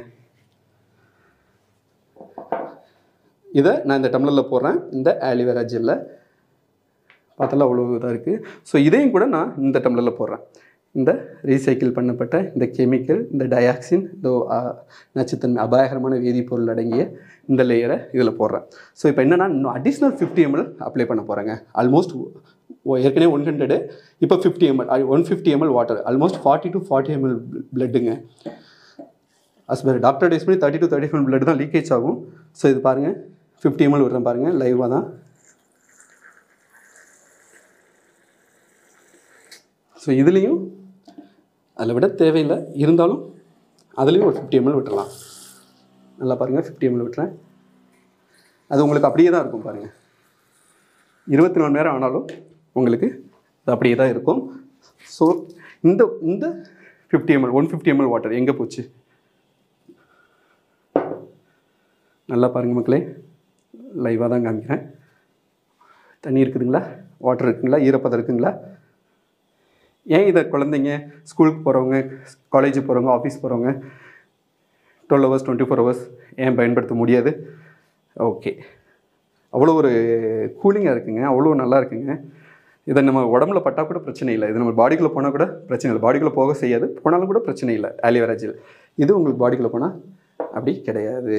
Speaker 2: இதை நான் இந்த டம்ளரில் போடுறேன் இந்த ஆலிவேரா ஜெல்லை பார்த்தாலும் அவ்வளோ இதாக இருக்குது ஸோ இதையும் கூட நான் இந்த டம்ளரில் போடுறேன் இந்த ரீசைக்கிள் பண்ணப்பட்ட இந்த கெமிக்கல் இந்த டயாக்சின் இந்த ஆ, நச்சுத்தன்மை அபாயகரமான வேதிப்பொருள் அடங்கிய இந்த லேயரை இதில் போடுறேன் ஸோ இப்போ என்னென்னா இன்னும் அடிஷ்னல் ஃபிஃப்டி எம்எல் அப்ளை பண்ண போகிறேங்க ஆல்மோஸ்ட் ஏற்கனவே ஒன் ஹண்ட்ரடு இப்போ fifty ml one fifty ml water almost forty to forty ml பிளட்டுங்க அஸ் பர் டாக்டர் டேஸ் பண்ணி thirty to thirty five blood தான் லீக்கேஜ் ஆகும் ஸோ இது பாருங்கள் ஃபிஃப்டி எம்எல் விடுறேன் பாருங்கள் லைவாக தான் ஸோ இதுலேயும் அதில் விட தேவையில்லை இருந்தாலும் அதுலேயும் ஒரு ஃபிஃப்டி எம்எல் விட்டுறலாம் நல்லா பாருங்கள் ஃபிஃப்டி எம்எல் விட்டுறேன் அது உங்களுக்கு அப்படியே தான் இருக்கும் பாருங்கள் இருபத்தி நாலு நேரம் ஆனாலும் உங்களுக்கு அது அப்படியே தான் இருக்கும் ஸோ இந்த இந்த fifty ml one fifty ml water எங்கே போச்சு நல்லா பாருங்கள் மக்களே லைவாக தான் காமிக்கிறேன் தண்ணி இருக்குதுங்களா வாட்டர் இருக்குங்களா ஈரப்பதம் இருக்குங்களா ஏன் இதை குழந்தைங்க ஸ்கூலுக்கு போகிறவங்க காலேஜுக்கு போகிறவங்க ஆஃபீஸ் போகிறவங்க twelve hours twenty four hours ஏன் பயன்படுத்த முடியாது ஓகே அவ்வளோ ஒரு கூலிங்காக இருக்குங்க அவ்வளோ நல்லா இருக்குங்க இதை நம்ம உடம்புல பட்டால் கூட பிரச்சனை இல்லை இது நம்ம பாடிக்குள்ளே போனால் கூட பிரச்சனை இல்லை பாடிக்குள்ளே போக செய்யாது போனாலும் கூட பிரச்சனை இல்லை ஆலிவேரா ஜெல் இது உங்களுக்கு பாடிக்குள்ளே போனால் அப்படி கிடையாது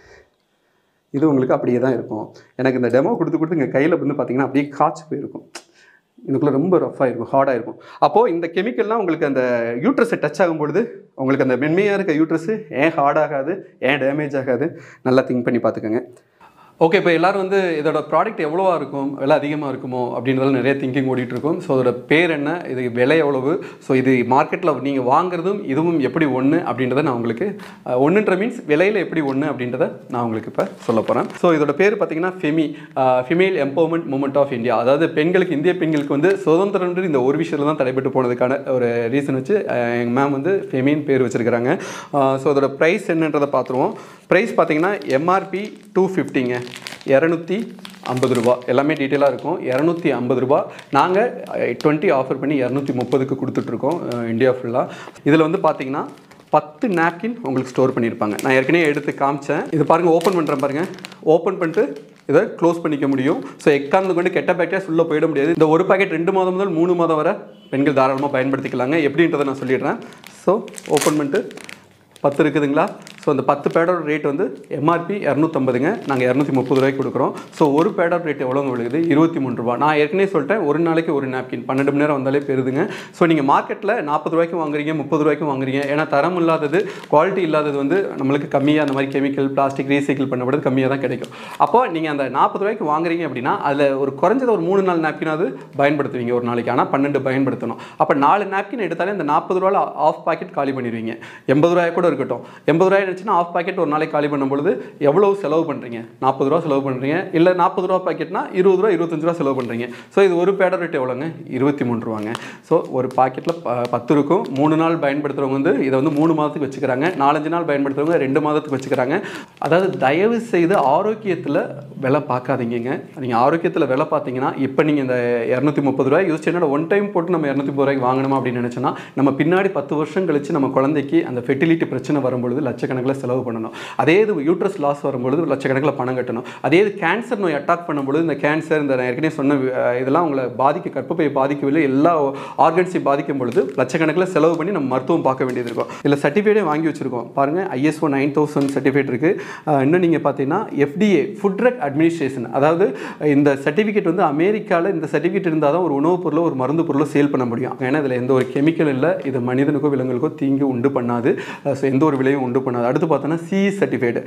Speaker 2: இது உங்களுக்கு அப்படியே தான் இருக்கும் எனக்கு இந்த டெமோ கொடுத்து கொடுத்து இங்கே கையில் வந்து பார்த்தீங்கன்னா அப்படியே காய்ச்சி போயிருக்கும் இதுக்குள்ளே ரொம்ப ரஃப்பாக இருக்கும் ஹார்டாக இருக்கும் அப்போது இந்த கெமிக்கல்லாம் உங்களுக்கு அந்த யூட்ரஸை டச் ஆகும் பொழுது உங்களுக்கு அந்த மென்மையாக இருக்க யூட்ரஸு ஏன் ஹார்ட் ஆகாது ஏன் டேமேஜ் ஆகாது நல்லா திங்க் பண்ணி பார்த்துக்கோங்க ஓகே இப்போ எல்லாரும் வந்து இதோட ப்ராடக்ட் எவ்வளோவா இருக்கும் விலை அதிகமாக இருக்குமோ அப்படின்றதுல நிறைய திங்கிங் ஓடிட்டு இருக்கும் ஸோ அதோட பேர் என்ன இது விலை எவ்வளவு ஸோ இது மார்க்கெட்டில் நீங்கள் வாங்குறதும் இதுவும் எப்படி ஒன்று அப்படின்றத நான் உங்களுக்கு ஒன்றுன்ற மீன்ஸ் விலையில் எப்படி ஒன்று அப்படின்றத நான் உங்களுக்கு இப்போ சொல்ல போகிறேன் ஸோ இதோட பேர் பார்த்தீங்கன்னா ஃபெமி female empowerment movement of India அதாவது பெண்களுக்கு இந்திய பெண்களுக்கு வந்து சுதந்திரம்ன்ற இந்த ஒரு விஷயத்தில் தான் தடைபட்டு போனதுக்கான ஒரு ரீசன் வச்சு எங்கள் மேம் வந்து ஃபெமின்னு பேர் வச்சுருக்கிறாங்க ஸோ அதோட ப்ரைஸ் என்னன்றதை பார்த்துருவோம் ப்ரைஸ் பார்த்தீங்கன்னா எம்ஆர்பி டூ ஃபிஃப்டிங்க இரநூத்தி ஐம்பது ரூபா எல்லாமே டீட்டெயிலாக இருக்கும் இரநூத்தி ஐம்பது ரூபா நாங்கள் டுவெண்ட்டி ஆஃபர் பண்ணி இரநூத்தி முப்பதுக்கு கொடுத்துட்ருக்கோம் அஹ், இந்தியா ஃபுல்லாக இதில் வந்து பார்த்தீங்கன்னா பத்து நாப்கின் உங்களுக்கு ஸ்டோர் பண்ணியிருப்பாங்க நான் ஏற்கனவே எடுத்து காமிச்சேன் இது பாருங்கள் ஓப்பன் பண்ணுறேன் பாருங்கள் ஓப்பன் பண்ணிட்டு இதை க்ளோஸ் பண்ணிக்க முடியும் ஸோ எக்காந்து கொண்டு கெட்ட பாக்டீரியாஸ் உள்ளே போயிட முடியாது இந்த ஒரு பாக்கெட் ரெண்டு மாதம் முதல் மூணு மாதம் வரை பெண்கள் தாராளமாக பயன்படுத்திக்கலாங்க எப்படின்றத நான் சொல்லிடுறேன் ஸோ ஓப்பன் பண்ணிட்டு பத்து இருக்குதுங்களா ஸோ அந்த பத்து பேடோட ரேட் வந்து எம்ஆர்பி இரநூத்தம்பதுங்க நாங்கள் இரநூத்தி முப்பது ரூபாய்க்கு கொடுக்குறோம் ஸோ ஒரு பேடோட ரேட் எவ்வளோங்க விழுகுது இருபத்தி மூணு ரூபா நான் ஏற்கனவே சொல்லிட்டேன் ஒரு நாளைக்கு ஒரு நாப்கின் பன்னெண்டு மணி நேரம் வந்தாலே பெறுதுங்க ஸோ நீங்கள் மார்க்கெட்டில் நாற்பது ரூபாய்க்கு வாங்குறீங்க முப்பது ரூபாய்க்கு வாங்குறீங்க ஏன்னா தரம் இல்லாதது குவாலிட்டி இல்லாதது வந்து நம்மளுக்கு கம்மியாக அந்த மாதிரி கெமிக்கல் பிளாஸ்டிக் ரீசைக்கிள் பண்ணப்படுறது கம்மியாக தான் கிடைக்கும் அப்போ நீங்கள் அந்த நாற்பது ரூபாய்க்கு வாங்குறீங்க அப்படின்னா அதில் ஒரு குறைஞ்சது ஒரு மூணு நாலு நாப்கினாவது பயன்படுத்துவீங்க ஒரு நாளைக்கு ஆனால் பன்னெண்டு பயன்படுத்தணும் அப்போ நாலு நாப்கின் எடுத்தாலே இந்த நாற்பது ரூபாயில் ஆஃப் பாக்கெட் காலி பண்ணிடுவீங்க எண்பது ரூபாய் கூட இருக்கட்டும் எண்பது ரூபாய் இருந்துச்சுன்னா ஆஃப் பாக்கெட் ஒரு நாளைக்கு காலி பண்ணும்பொழுது எவ்வளவு செலவு பண்ணுறீங்க நாற்பது ரூபா செலவு பண்ணுறீங்க இல்லை நாற்பது ரூபா பாக்கெட்னா இருபது ரூபா இருபத்தஞ்சு ரூபா செலவு பண்ணுறீங்க ஸோ இது ஒரு பேடர் ரேட் எவ்வளோங்க இருபத்தி மூணு ரூபாங்க ஸோ ஒரு பாக்கெட்டில் பத்து இருக்கும் மூணு நாள் பயன்படுத்துகிறவங்க வந்து இதை வந்து மூணு மாதத்துக்கு வச்சுக்கிறாங்க நாலஞ்சு நாள் பயன்படுத்துகிறவங்க ரெண்டு மாதத்துக்கு வச்சுக்கிறாங்க அதாவது தயவு செய்து ஆரோக்கியத்தில் விலை பார்க்காதீங்க நீங்கள் ஆரோக்கியத்தில் விலை பார்த்தீங்கன்னா இப்போ நீங்கள் இந்த இரநூத்தி முப்பது ரூபாய் யூஸ் என்னோட ஒன் டைம் போட்டு நம்ம இரநூத்தி முப்பது ரூபாய்க்கு வாங்கணுமா அப்படின்னு நினச்சோன்னா நம்ம பின்னாடி பத்து வருஷம் கழிச்சு நம்ம குழந்தைக்கு அந்த ஃபெர்டிலிட்டி பிரச்சனை வரும்பொழுது லட்சக்கணக்கில் செலவு பண்ணணும் அதே இது யூட்ரஸ் லாஸ் வரும்பொழுது லட்சக்கணக்கில் பணம் கட்டணும் அதே இது கேன்சர் நோய் அட்டாக் பண்ணும்பொழுது இந்த கேன்சர் இந்த நான் ஏற்கனவே சொன்ன அஹ், இதெல்லாம் உங்களை பாதிக்க கற்பப்பையை பாதிக்கவில்லை எல்லா ஆர்கன்ஸையும் பாதிக்கும் பொழுது லட்சக்கணக்கில் செலவு பண்ணி நம்ம மருத்துவம் பார்க்க வேண்டியது இருக்கும் இதில் சர்டிஃபிகேட்டே வாங்கி வச்சிருக்கோம் பாருங்கள் ஐஎஸ்ஓ நைன் தௌசண்ட் சர்டிஃபிகேட் இருக்குது இன்னும் நீங்கள் பார்த்தீங்கன்னா எஃப்டிஏ ஃபுட் ட்ரக் அட்மினிஸ்ட்ரேஷன் அதாவது இந்த சர்டிஃபிகேட் வந்து அமெரிக்காவில் இந்த சர்டிஃபிகேட் இருந்தால் தான் ஒரு உணவுப் பொருளோ ஒரு மருந்து பொருளோ சேல் பண்ண முடியும் ஏன்னா இதில் எந்த ஒரு கெமிக்கல் இல்லை இது மனிதனுக்கோ விலங்குகளுக்கோ தீங்கு உண்டு பண்ணாது ஸோ எந்த ஒரு விலையும் உண்டு பண்ணாது அடுத்து பார்த்தோன்னா சி சர்டிஃபைடு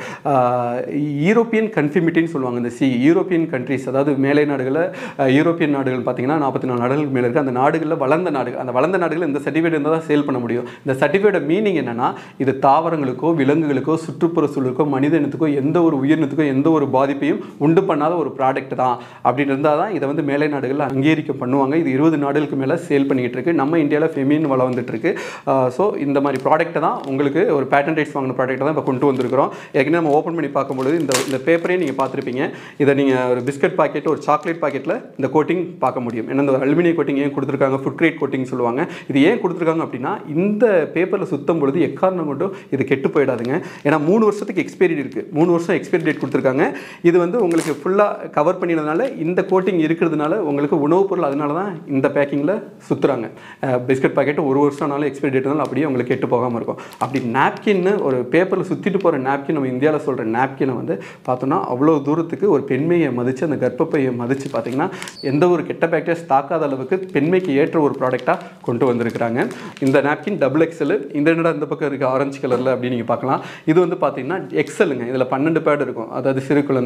Speaker 2: யூரோப்பியன் கன்ஃபிமிட்டின்னு சொல்லுவாங்க இந்த சி யூரோப்பியன் கண்ட்ரிஸ் அதாவது மேலை நாடுகளில் யூரோப்பியன் நாடுகள் பார்த்தீங்கன்னா நாற்பத்தி நாலு நாடுகளுக்கு மேலே இருக்குது அந்த நாடுகளில் வளர்ந்த நாடுகள் அந்த வளர்ந்த நாடுகள் இந்த சர்டிஃபிகேட் இருந்தால் தான் சேல் பண்ண முடியும் இந்த சர்டிஃபிகேட் மீனிங் என்னன்னா இது தாவரங்களுக்கோ விலங்குகளுக்கோ சுற்றுப்புற சூழலுக்கோ மனித இனத்துக்கோ எந்த ஒரு உயிரினத்துக்கோ எந்த ஒரு பாதிப்பையும் உண்டு பண்ணாத ஒரு ப்ராடக்ட் தான் அப்படின்னு இருந்தால் தான் இதை வந்து மேலை நாடுகளில் அங்கீகரிக்கம் பண்ணுவாங்க இது இருபது நாடுகளுக்கு மேலே சேல் பண்ணிக்கிட்டு இருக்கு நம்ம இந்தியாவில் ஃபெமின் வள வந்துட்டு இருக்கு ஸோ இந்த மாதிரி ப்ராடக்ட்டை தான் உங்களுக்கு ஒரு பேட்டன் ரைட்ஸ் வாங்கின ப்ராடக்ட்டை தான் இப்போ கொண்டு வந்திருக்கிறோம் ஏற்கனவே நம்ம ஓப்பன் பண்ணி பார்க்கும்பொழுது இந்த இந்த பேப்பரையும் நீங்கள் பார்த்துருப்பீங்க இதை நீங்கள் ஒரு பிஸ்கட் பாக்கெட் ஒரு சாக்லேட் பாக்கெட்டில் இந்த கோட்டிங் பார்க்க முடியும் ஏன்னா இந்த அலுமினிய கோட்டிங் ஏன் கொடுத்துருக்காங்க ஃபுட் கிரேட் கோட்டிங் சொல்லுவாங்க இது ஏன் கொடுத்துருக்காங்க அப்படின்னா இந்த பேப்பரில் சுத்தம் பொழுது எக்காரணம் கொண்டும் இது கெட்டு போயிடாதுங்க ஏன்னா மூணு வருஷத்துக்கு எக்ஸ்பைரி இருக்குது மூணு வருஷம் எக்ஸ்பைரி டேட் கொடுத்துருக்காங்க இது வந்து உங்களுக்கு ஃபுல்லாக கவர் பண்ணினதுனால இந்த கோட்டிங் இருக்கிறதுனால உங்களுக்கு உணவுப் பொருள் அதனால தான் இந்த பேக்கிங்கில் சுற்றுறாங்க பிஸ்கட் பாக்கெட் ஒரு வருஷம் ஆனாலும் எக்ஸ்பைரி டேட்னாலும் அப்படியே உங்களுக்கு கெட்டு போகாமல் இருக்கும் அப்படி நாப்கின்னு ஒரு பேப்பரில் சுற்றிட்டு போகிற நாப்கின் நம்ம இந்தியாவில் சொல்கிற நாப்கினை வந்து பார்த்தோன்னா அவ்வளோ தூரத்துக்கு ஒரு பெண்மையை மதித்து அந்த கர்ப்பப்பையை மதித்து பார்த்தீங்கன்னா எந்த ஒரு கெட்ட பாக்டீரியாஸ் தாக்காத அளவுக்கு பெண்மைக்கு ஏற்ற ஒரு ப்ராடக்டாக கொண்டு வந்திருக்கிறாங்க இந்த நாப்கின் டபுள் எக்ஸல் இந்த என்னடா இந்த பக்கம் இருக்குது ஆரஞ்சு கலரில் அப்படின்னு நீங்கள் பார்க்கலாம் இது வந்து பார்த்தீங்கன்னா எக்ஸலுங்க இதில் பன்னெண்டு பேட் இருக்கும் அதாவது சிறு குழந்தைகள்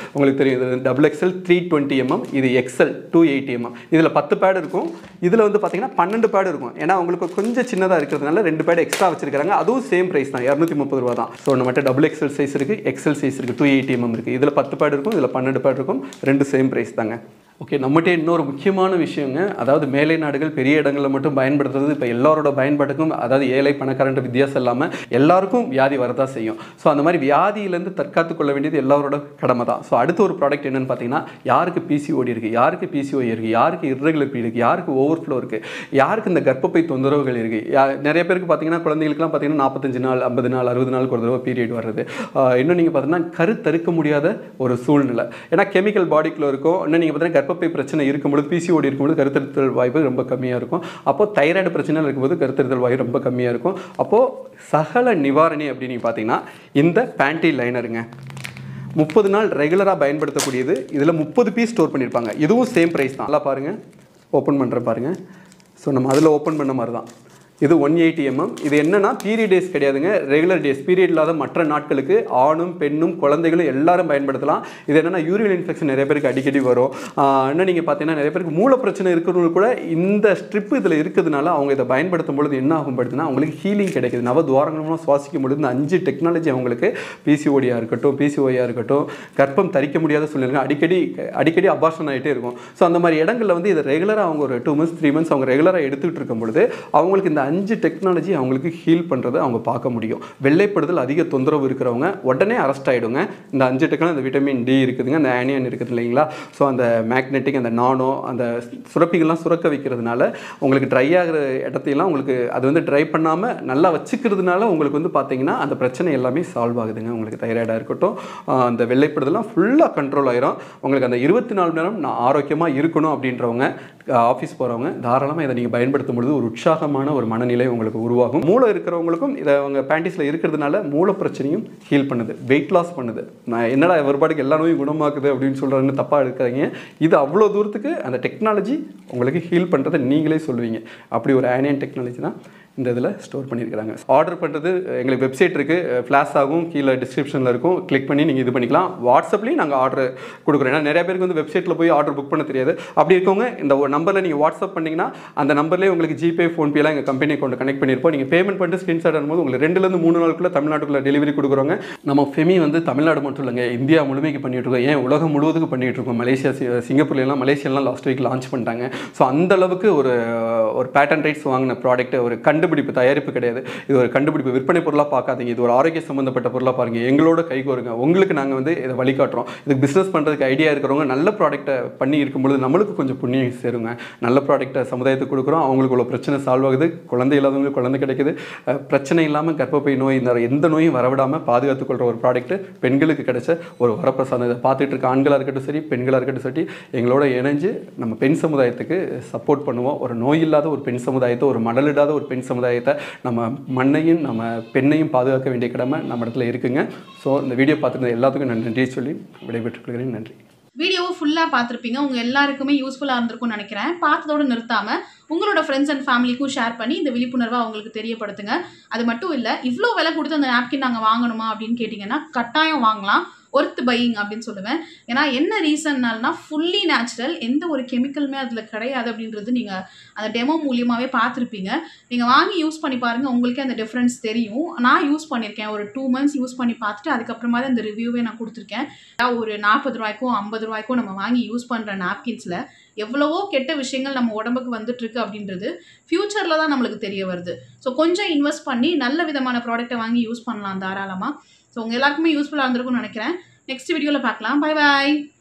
Speaker 2: உங்களுக்கு தெரியும் இது double XL three twenty mm இது எக்ஸ்எல் டூ எயிட்டி எம்எம் இதில் பத்து பேட் இருக்கும் இதில் வந்து பார்த்தீங்கன்னா பன்னெண்டு பேட் இருக்கும் ஏன்னா உங்களுக்கு கொஞ்சம் சின்னதாக இருக்கிறதுனால ரெண்டு பேட் எக்ஸ்ட்ரா வச்சிருக்காங்க அதுவும் சேம் ப்ரைஸ் தான் இரநூத்தி முப்பது ரூபா தான் ஸோ நம்மகிட்ட டபுள் எக்ஸ்எல் சைஸ் இருக்குது எக்ஸ்எல் சைஸ் இருக்குது டூ எயிட்டி எம்எம் இருக்குது இதில் பத்து பேட் இருக்கும் இதில் பன்னெண்டு பேட் இருக்கும் ரெண்டு சேம் ப்ரைஸ் தாங்க ஓகே நம்மகிட்ட இன்னொரு முக்கியமான விஷயங்க அதாவது மேலை நாடுகள் பெரிய இடங்களில் மட்டும் பயன்படுத்துறது இப்போ எல்லாரோட பயன்பாட்டுக்கும் அதாவது ஏழை பணக்காரன்ற வித்தியாசம் இல்லாமல் எல்லாருக்கும் வியாதி வரதா செய்யும் ஸோ அந்த மாதிரி வியாதியிலேருந்து தற்காத்து கொள்ள வேண்டியது எல்லாரோட கடமை தான் ஸோ அடுத்த ஒரு ப்ராடக்ட் என்னன்னு பார்த்தீங்கன்னா யாருக்கு பிசிஓடி இருக்குது யாருக்கு பிசிஓ இருக்குது யாருக்கு irregular period இருக்குது யாருக்கு ஓவர்ஃப்ளோ இருக்குது யாருக்கு இந்த கர்ப்பப்பை தொந்தரவுகள் இருக்குது நிறைய பேருக்கு பார்த்தீங்கன்னா குழந்தைகளுக்குலாம் பார்த்தீங்கன்னா நாற்பத்தஞ்சு நாள் ஐம்பது நாள் அறுபது நாளுக்கு ஒரு தடவை பீரியட் வர்றது ஆஹ் இன்னும் நீங்கள் பார்த்தீங்கன்னா கருத்தறுக்க முடியாத ஒரு சூழ்நிலை ஏன்னா கெமிக்கல் பாடிக்குள்ள இருக்கும் இன்னும் நீங்கள் பார்த்தீங்கன்னா கர்ப்பப்பை பிரச்சனை இருக்கும்பொழுது பிசிஓடி இருக்கும்போது கருத்தரித்தல் வாய்ப்பு ரொம்ப கம்மியாக இருக்கும் அப்போ தைராய்டு பிரச்சனை இருக்கும்போது கருத்தரித்தல் வாய்ப்பு ரொம்ப கம்மியாக இருக்கும் அப்போது சகல நிவாரணி அப்படின்னு நீங்க பார்த்தீங்கன்னா இந்த பேண்டி லைனருங்க முப்பது நாள் ரெகுலராக பயன்படுத்தக்கூடியது இதில் முப்பது பீஸ் ஸ்டோர் பண்ணியிருப்பாங்க இதுவும் சேம் ப்ரைஸ் தான் நல்லா பாருங்கள் ஓப்பன் பண்ணுற பாருங்கள் ஸோ நம்ம அதில் ஓப்பன் பண்ண மாதிரி தான் இது ஒன் எயிட்டி எம்எம் இது என்னன்னா பீரியட் டேஸ் கிடையாதுங்க ரெகுலர் டேஸ் பீரியட் இல்லாத மற்ற நாட்களுக்கு ஆணும் பெண்ணும் குழந்தைகளும் எல்லாரும் பயன்படுத்தலாம் இது என்னன்னா யூரின் இன்ஃபெக்ஷன் நிறைய பேருக்கு அடிக்கடி வரும் ஆஹ் இன்னும் நீங்கள் பார்த்தீங்கன்னா நிறைய பேருக்கு மூல பிரச்சனை இருக்கிறவங்களுக்கு கூட இந்த ஸ்ட்ரிப் இதில் இருக்கிறதுனால அவங்க இதை பயன்படுத்தும் பொழுது என்ன ஆகும் படுத்துனா அவங்களுக்கு ஹீலிங் கிடைக்குது நவ துவாரங்களும் சுவாசிக்கும் பொழுது இந்த அஞ்சு டெக்னாலஜி அவங்களுக்கு பிசிஓடியாக இருக்கட்டும் பிசிஓயாக இருக்கட்டும் கர்ப்பம் தரிக்க முடியாத சூழ்நிலை அடிக்கடி அடிக்கடி அபாஷன் ஆகிட்டே இருக்கும் ஸோ அந்த மாதிரி இடங்களில் வந்து இதை ரெகுலராக அவங்க ஒரு டூ மந்த்ஸ் த்ரீ மந்த்ஸ் அவங்க ரெகுலராக எடுத்துக்கிட்டு இருக்கும் பொழுது அவங்களுக்கு இந்த அஞ்சு டெக்னாலஜி அவங்களுக்கு ஹீல் பண்ணுறதை அவங்க பார்க்க முடியும் வெள்ளைப்படுதல் அதிக தொந்தரவு இருக்கிறவங்க உடனே அரெஸ்ட் ஆகிடுங்க இந்த அஞ்சு டெக்னாலஜி இந்த விட்டமின் டி இருக்குதுங்க அந்த ஆனியன் இருக்குது இல்லைங்களா ஸோ அந்த மேக்னெட்டிக் அந்த நானோ அந்த சுரப்பிகள்லாம் சுரக்க வைக்கிறதுனால உங்களுக்கு ட்ரை ஆகிற இடத்தையெல்லாம் உங்களுக்கு அது வந்து ட்ரை பண்ணாமல் நல்லா வச்சுக்கிறதுனால உங்களுக்கு வந்து பார்த்தீங்கன்னா அந்த பிரச்சனை எல்லாமே சால்வ் ஆகுதுங்க உங்களுக்கு தைராய்டாக இருக்கட்டும் ஆஹ் அந்த வெள்ளைப்படுதலாம் ஃபுல்லாக கண்ட்ரோல் ஆயிரும் உங்களுக்கு அந்த இருபத்தி நாலு மணி நேரம் நான் ஆரோக்கியமாக இருக்கணும் அப்படின்றவங்க ஆஃபீஸ் போகிறவங்க தாராளமாக இதை நீங்கள் பயன்படுத்தும் பொழுது ஒரு உற்சாகமான ஒரு மனநிலை உங்களுக்கு உருவாகும் மூளை இருக்கிறவங்களுக்கும் இதை அவங்க பேண்டிஸில் இருக்கிறதுனால மூளை பிரச்சனையும் ஹீல் பண்ணுது வெயிட் லாஸ் பண்ணுது நான் என்னடா ஒருபாடுக்கு எல்லா நோயும் குணமாக்குது அப்படின்னு சொல்கிறாங்கன்னு தப்பாக எடுக்காதீங்க இது அவ்வளோ தூரத்துக்கு அந்த டெக்னாலஜி உங்களுக்கு ஹீல் பண்ணுறதை நீங்களே சொல்லுவீங்க அப்படி ஒரு ஆனியன் டெக்னாலஜி தான் இந்த இதில் ஸ்டோர் பண்ணியிருக்கிறாங்க ஆர்டர் பண்ணுறது எங்களுக்கு வெப்சைட் இருக்குது ஃப்ளாஷ் ஆகும் கீழே டிஸ்கிரிப்ஷனில் இருக்கும் கிளிக் பண்ணி நீங்கள் இது பண்ணிக்கலாம் வாட்ஸ்அப்லேயும் நாங்கள் ஆர்டர் கொடுக்குறோம் ஏன்னா நிறைய பேருக்கு வந்து வெப்சைட்டில் போய் ஆர்டர் புக் பண்ண தெரியாது அப்படி இருக்கவங்க இந்த நம்பரில் நீங்கள் வாட்ஸ்அப் பண்ணிங்கன்னா அந்த நம்பர்லேயே உங்களுக்கு ஜிபே ஃபோன்பேலாம் எங்கள் கம்பெனி கொண்டு கனெக்ட் பண்ணியிருப்போம் நீங்கள் பேமெண்ட் பண்ணிட்டு ஸ்க்ரீன்ஷாட் அனுப்பும்போது உங்களுக்கு ரெண்டுலேருந்து மூணு நாளுக்குள்ளே தமிழ்நாட்டுக்குள்ள டெலிவரி கொடுக்குறோங்க நம்ம ஃபெமி வந்து தமிழ்நாடு மட்டும் இல்லைங்க இந்தியா முழுமைக்கு பண்ணிட்டு இருக்கோம் ஏன் உலகம் முழுவதுக்கு பண்ணிட்டு இருக்கோம் மலேசியா சி- சிங்கப்பூர்ல மலேசியாலாம் லாஸ்ட் வீக் லான்ச் பண்ணிட்டாங்க ஸோ அந்த அளவுக்கு ஒரு ஒரு பேட்டன் ரைட்ஸ் வாங்கின ப்ராடக்ட் ஒரு கண்டுபிடிப்பு தயாரிப்பு கிடையாது இது ஒரு கண்டுபிடிப்பு விற்பனை பொருளாக பார்க்காதீங்க இது ஒரு ஆரோக்கிய சம்மந்தப்பட்ட பொருளாக பாருங்க எங்களோட கை கோருங்க உங்களுக்கு நாங்கள் வந்து இதை வழிகாட்டுறோம் இதுக்கு பிஸ்னஸ் பண்ணுறதுக்கு ஐடியா இருக்கிறவங்க நல்ல ப்ராடக்ட்டை பண்ணி இருக்கும்பொழுது நம்மளுக்கு கொஞ்சம் புண்ணியம் சேருங்க நல்ல ப்ராடக்ட்டை சமுதாயத்துக்கு கொடுக்குறோம் அவங்களுக்கு உள்ள பிரச்சனை சால்வ் ஆகுது குழந்தை இல்லாதவங்களுக்கு குழந்தை கிடைக்குது அஹ் பிரச்சனை இல்லாமல் கர்ப்பப்பை நோய் இந்த எந்த நோயும் வரவிடாமல் பாதுகாத்துக் கொள்கிற ஒரு ப்ராடக்ட் பெண்களுக்கு கிடைச்ச ஒரு வரப்பிரசாதம் இதை பார்த்துட்டு இருக்க ஆண்களாக இருக்கட்டும் சரி பெண்களாக இருக்கட்டும் சரி எங்களோட இணைஞ்சு நம்ம பெண் சமுதாயத்துக்கு சப்போர்ட் பண்ணுவோம் ஒரு நோய் இல்லாத ஒரு பெண் சமுதாயத்தை ஒரு மடலிடாத ஒரு பெண் சமுதாயத்தை நம்ம மண்ணையும் நம்ம பெண்ணையும் பாதுகாக்க வேண்டிய கடமை நம்ம இடத்துல இருக்குங்க ஸோ இந்த வீடியோ பார்த்துருந்த எல்லாத்துக்கும் நான் நன்றி சொல்லி விடைபெற்றுக் கொள்கிறேன் நன்றி
Speaker 1: வீடியோவை ஃபுல்லாக பார்த்துருப்பீங்க உங்கள் எல்லாருக்குமே யூஸ்ஃபுல்லாக இருந்திருக்கும்னு நினைக்கிறேன் பார்த்ததோடு நிறுத்தாமல் உங்களோட ஃப்ரெண்ட்ஸ் அண்ட் ஃபேமிலிக்கும் ஷேர் பண்ணி இந்த விழிப்புணர்வை அவங்களுக்கு தெரியப்படுத்துங்க அது மட்டும் இல்லை இவ்வளோ விலை கொடுத்து அந்த நாப்கின் நாங்கள் வாங்கணுமா அப்படின்னு கேட்டிங்கன்னா கட்டாயம் வாங்கலாம் ஒர்த் பையிங் அப்படின்னு சொல்லுவேன் ஏன்னா என்ன ரீசன்னால்னா ஃபுல்லி நேச்சுரல் எந்த ஒரு கெமிக்கலுமே அதில் கிடையாது அப்படின்றது நீங்கள் அந்த டெமோ மூலியமாகவே பார்த்துருப்பீங்க நீங்கள் வாங்கி யூஸ் பண்ணி பாருங்கள் உங்களுக்கே அந்த டிஃப்ரென்ஸ் தெரியும் நான் யூஸ் பண்ணியிருக்கேன் ஒரு டூ மந்த்ஸ் யூஸ் பண்ணி பார்த்துட்டு அதுக்கப்புறமா தான் இந்த ரிவ்யூவே நான் கொடுத்துருக்கேன் ஒரு நாற்பது ரூபாய்க்கும் ஐம்பது ரூபாய்க்கும் நம்ம வாங்கி யூஸ் பண்ணுற நாப்கின்ஸில் எவ்வளவோ கெட்ட விஷயங்கள் நம்ம உடம்புக்கு வந்துட்டு இருக்கு அப்படின்றது ஃப்யூச்சரில் தான் நம்மளுக்கு தெரிய வருது ஸோ கொஞ்சம் இன்வெஸ்ட் பண்ணி நல்ல விதமான ப்ராடக்ட்டை வாங்கி யூஸ் பண்ணலாம் தாராளமாக ஸோ உங்கள் எல்லாருக்குமே யூஸ்ஃபுல்லாக இருந்திருக்கும்னு நினைக்கிறேன் நெக்ஸ்ட் வீடியோவில் பார்க்கலாம் பை பாய்